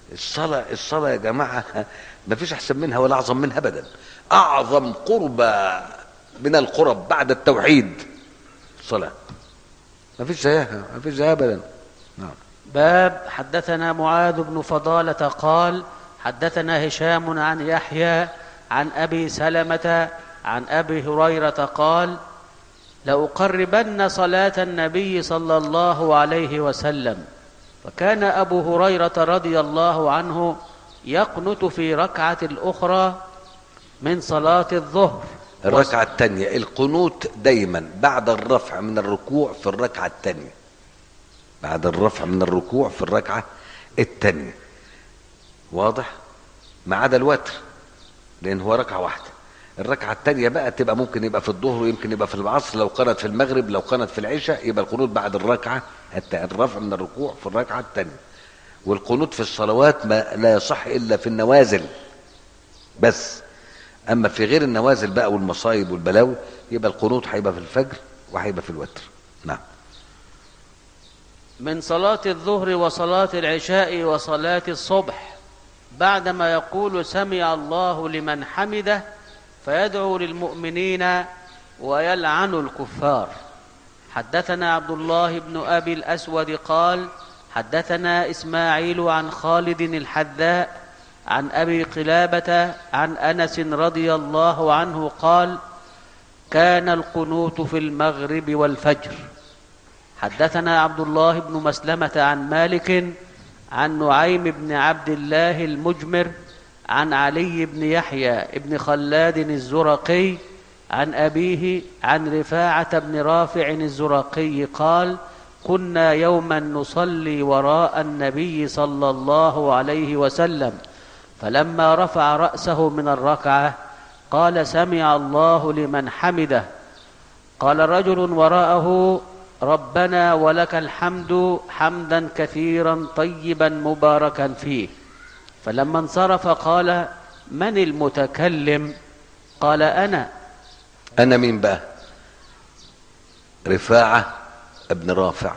الصلاة الصلاة يا جماعة ما فيش أحسن منها ولا أعظم منها أبدا أعظم قربة من القرب بعد التوحيد الصلاة ما فيش زيها ما فيش زيها أبدا نعم باب حدثنا معاذ بن فضالة قال حدثنا هشام عن يحيى عن أبي سلمة عن أبي هريرة قال لأقربن صلاة النبي صلى الله عليه وسلم فكان أبو هريرة رضي الله عنه يقنت في ركعة الأخرى من صلاة الظهر الركعة الثانية القنوت دايما بعد الرفع من الركوع في الركعة الثانية بعد الرفع من الركوع في الركعة الثانية واضح ما عدا الوتر لأن هو ركعة واحدة الركعة الثانية بقى تبقى ممكن يبقى في الظهر ويمكن يبقى في العصر لو قنت في المغرب لو قنت في العشاء يبقى القنوت بعد الركعة الت- الرفع من الركوع في الركعة الثانية والقنوت في الصلوات ما لا يصح إلا في النوازل بس أما في غير النوازل بقى والمصايب والبلاوي يبقى القنوت هيبقى في الفجر وهيبقى في الوتر نعم من صلاة الظهر وصلاة العشاء وصلاة الصبح بعدما يقول سمع الله لمن حمده فيدعو للمؤمنين ويلعن الكفار حدثنا عبد الله بن أبي الأسود قال حدثنا إسماعيل عن خالد الحذاء عن أبي قلابة عن أنس رضي الله عنه قال كان القنوت في المغرب والفجر حدثنا عبد الله بن مسلمة عن مالك عن نعيم بن عبد الله المجمر عن علي بن يحيى بن خلاد الزرقي عن أبيه عن رفاعة بن رافع الزرقي قال كنا يوما نصلي وراء النبي صلى الله عليه وسلم فلما رفع رأسه من الركعة قال سمع الله لمن حمده قال رجل وراءه ربنا ولك الحمد حمدا كثيرا طيبا مباركا فيه فلما انصرف قال من المتكلم قال انا أنا مين بقى رفاعة ابن رافع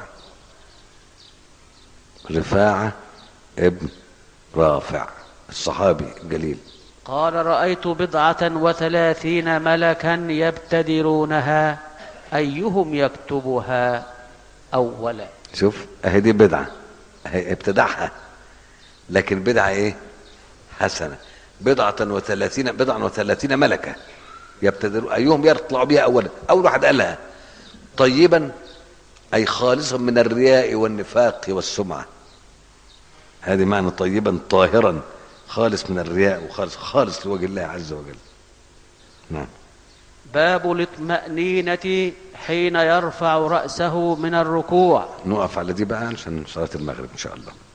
رفاعة ابن رافع الصحابي الجليل قال رايت بضعه وثلاثين ملكا يبتدرونها ايهم يكتبها اولا شوف اهي دي بدعة اهي ابتدعها لكن بدعة ايه حسنة بضعة وثلاثين بضعة وثلاثين ملكة يبتدر ايهم يطلع بها اولا اول واحد قالها طيبا اي خالصا من الرياء والنفاق والسمعة هذه معنى طيبا طاهرا خالص من الرياء وخالص خالص لوجه الله عز وجل نعم باب الاطمأنينة حين يرفع رأسه من الركوع نقف على دي بقى عشان صلاة المغرب ان شاء الله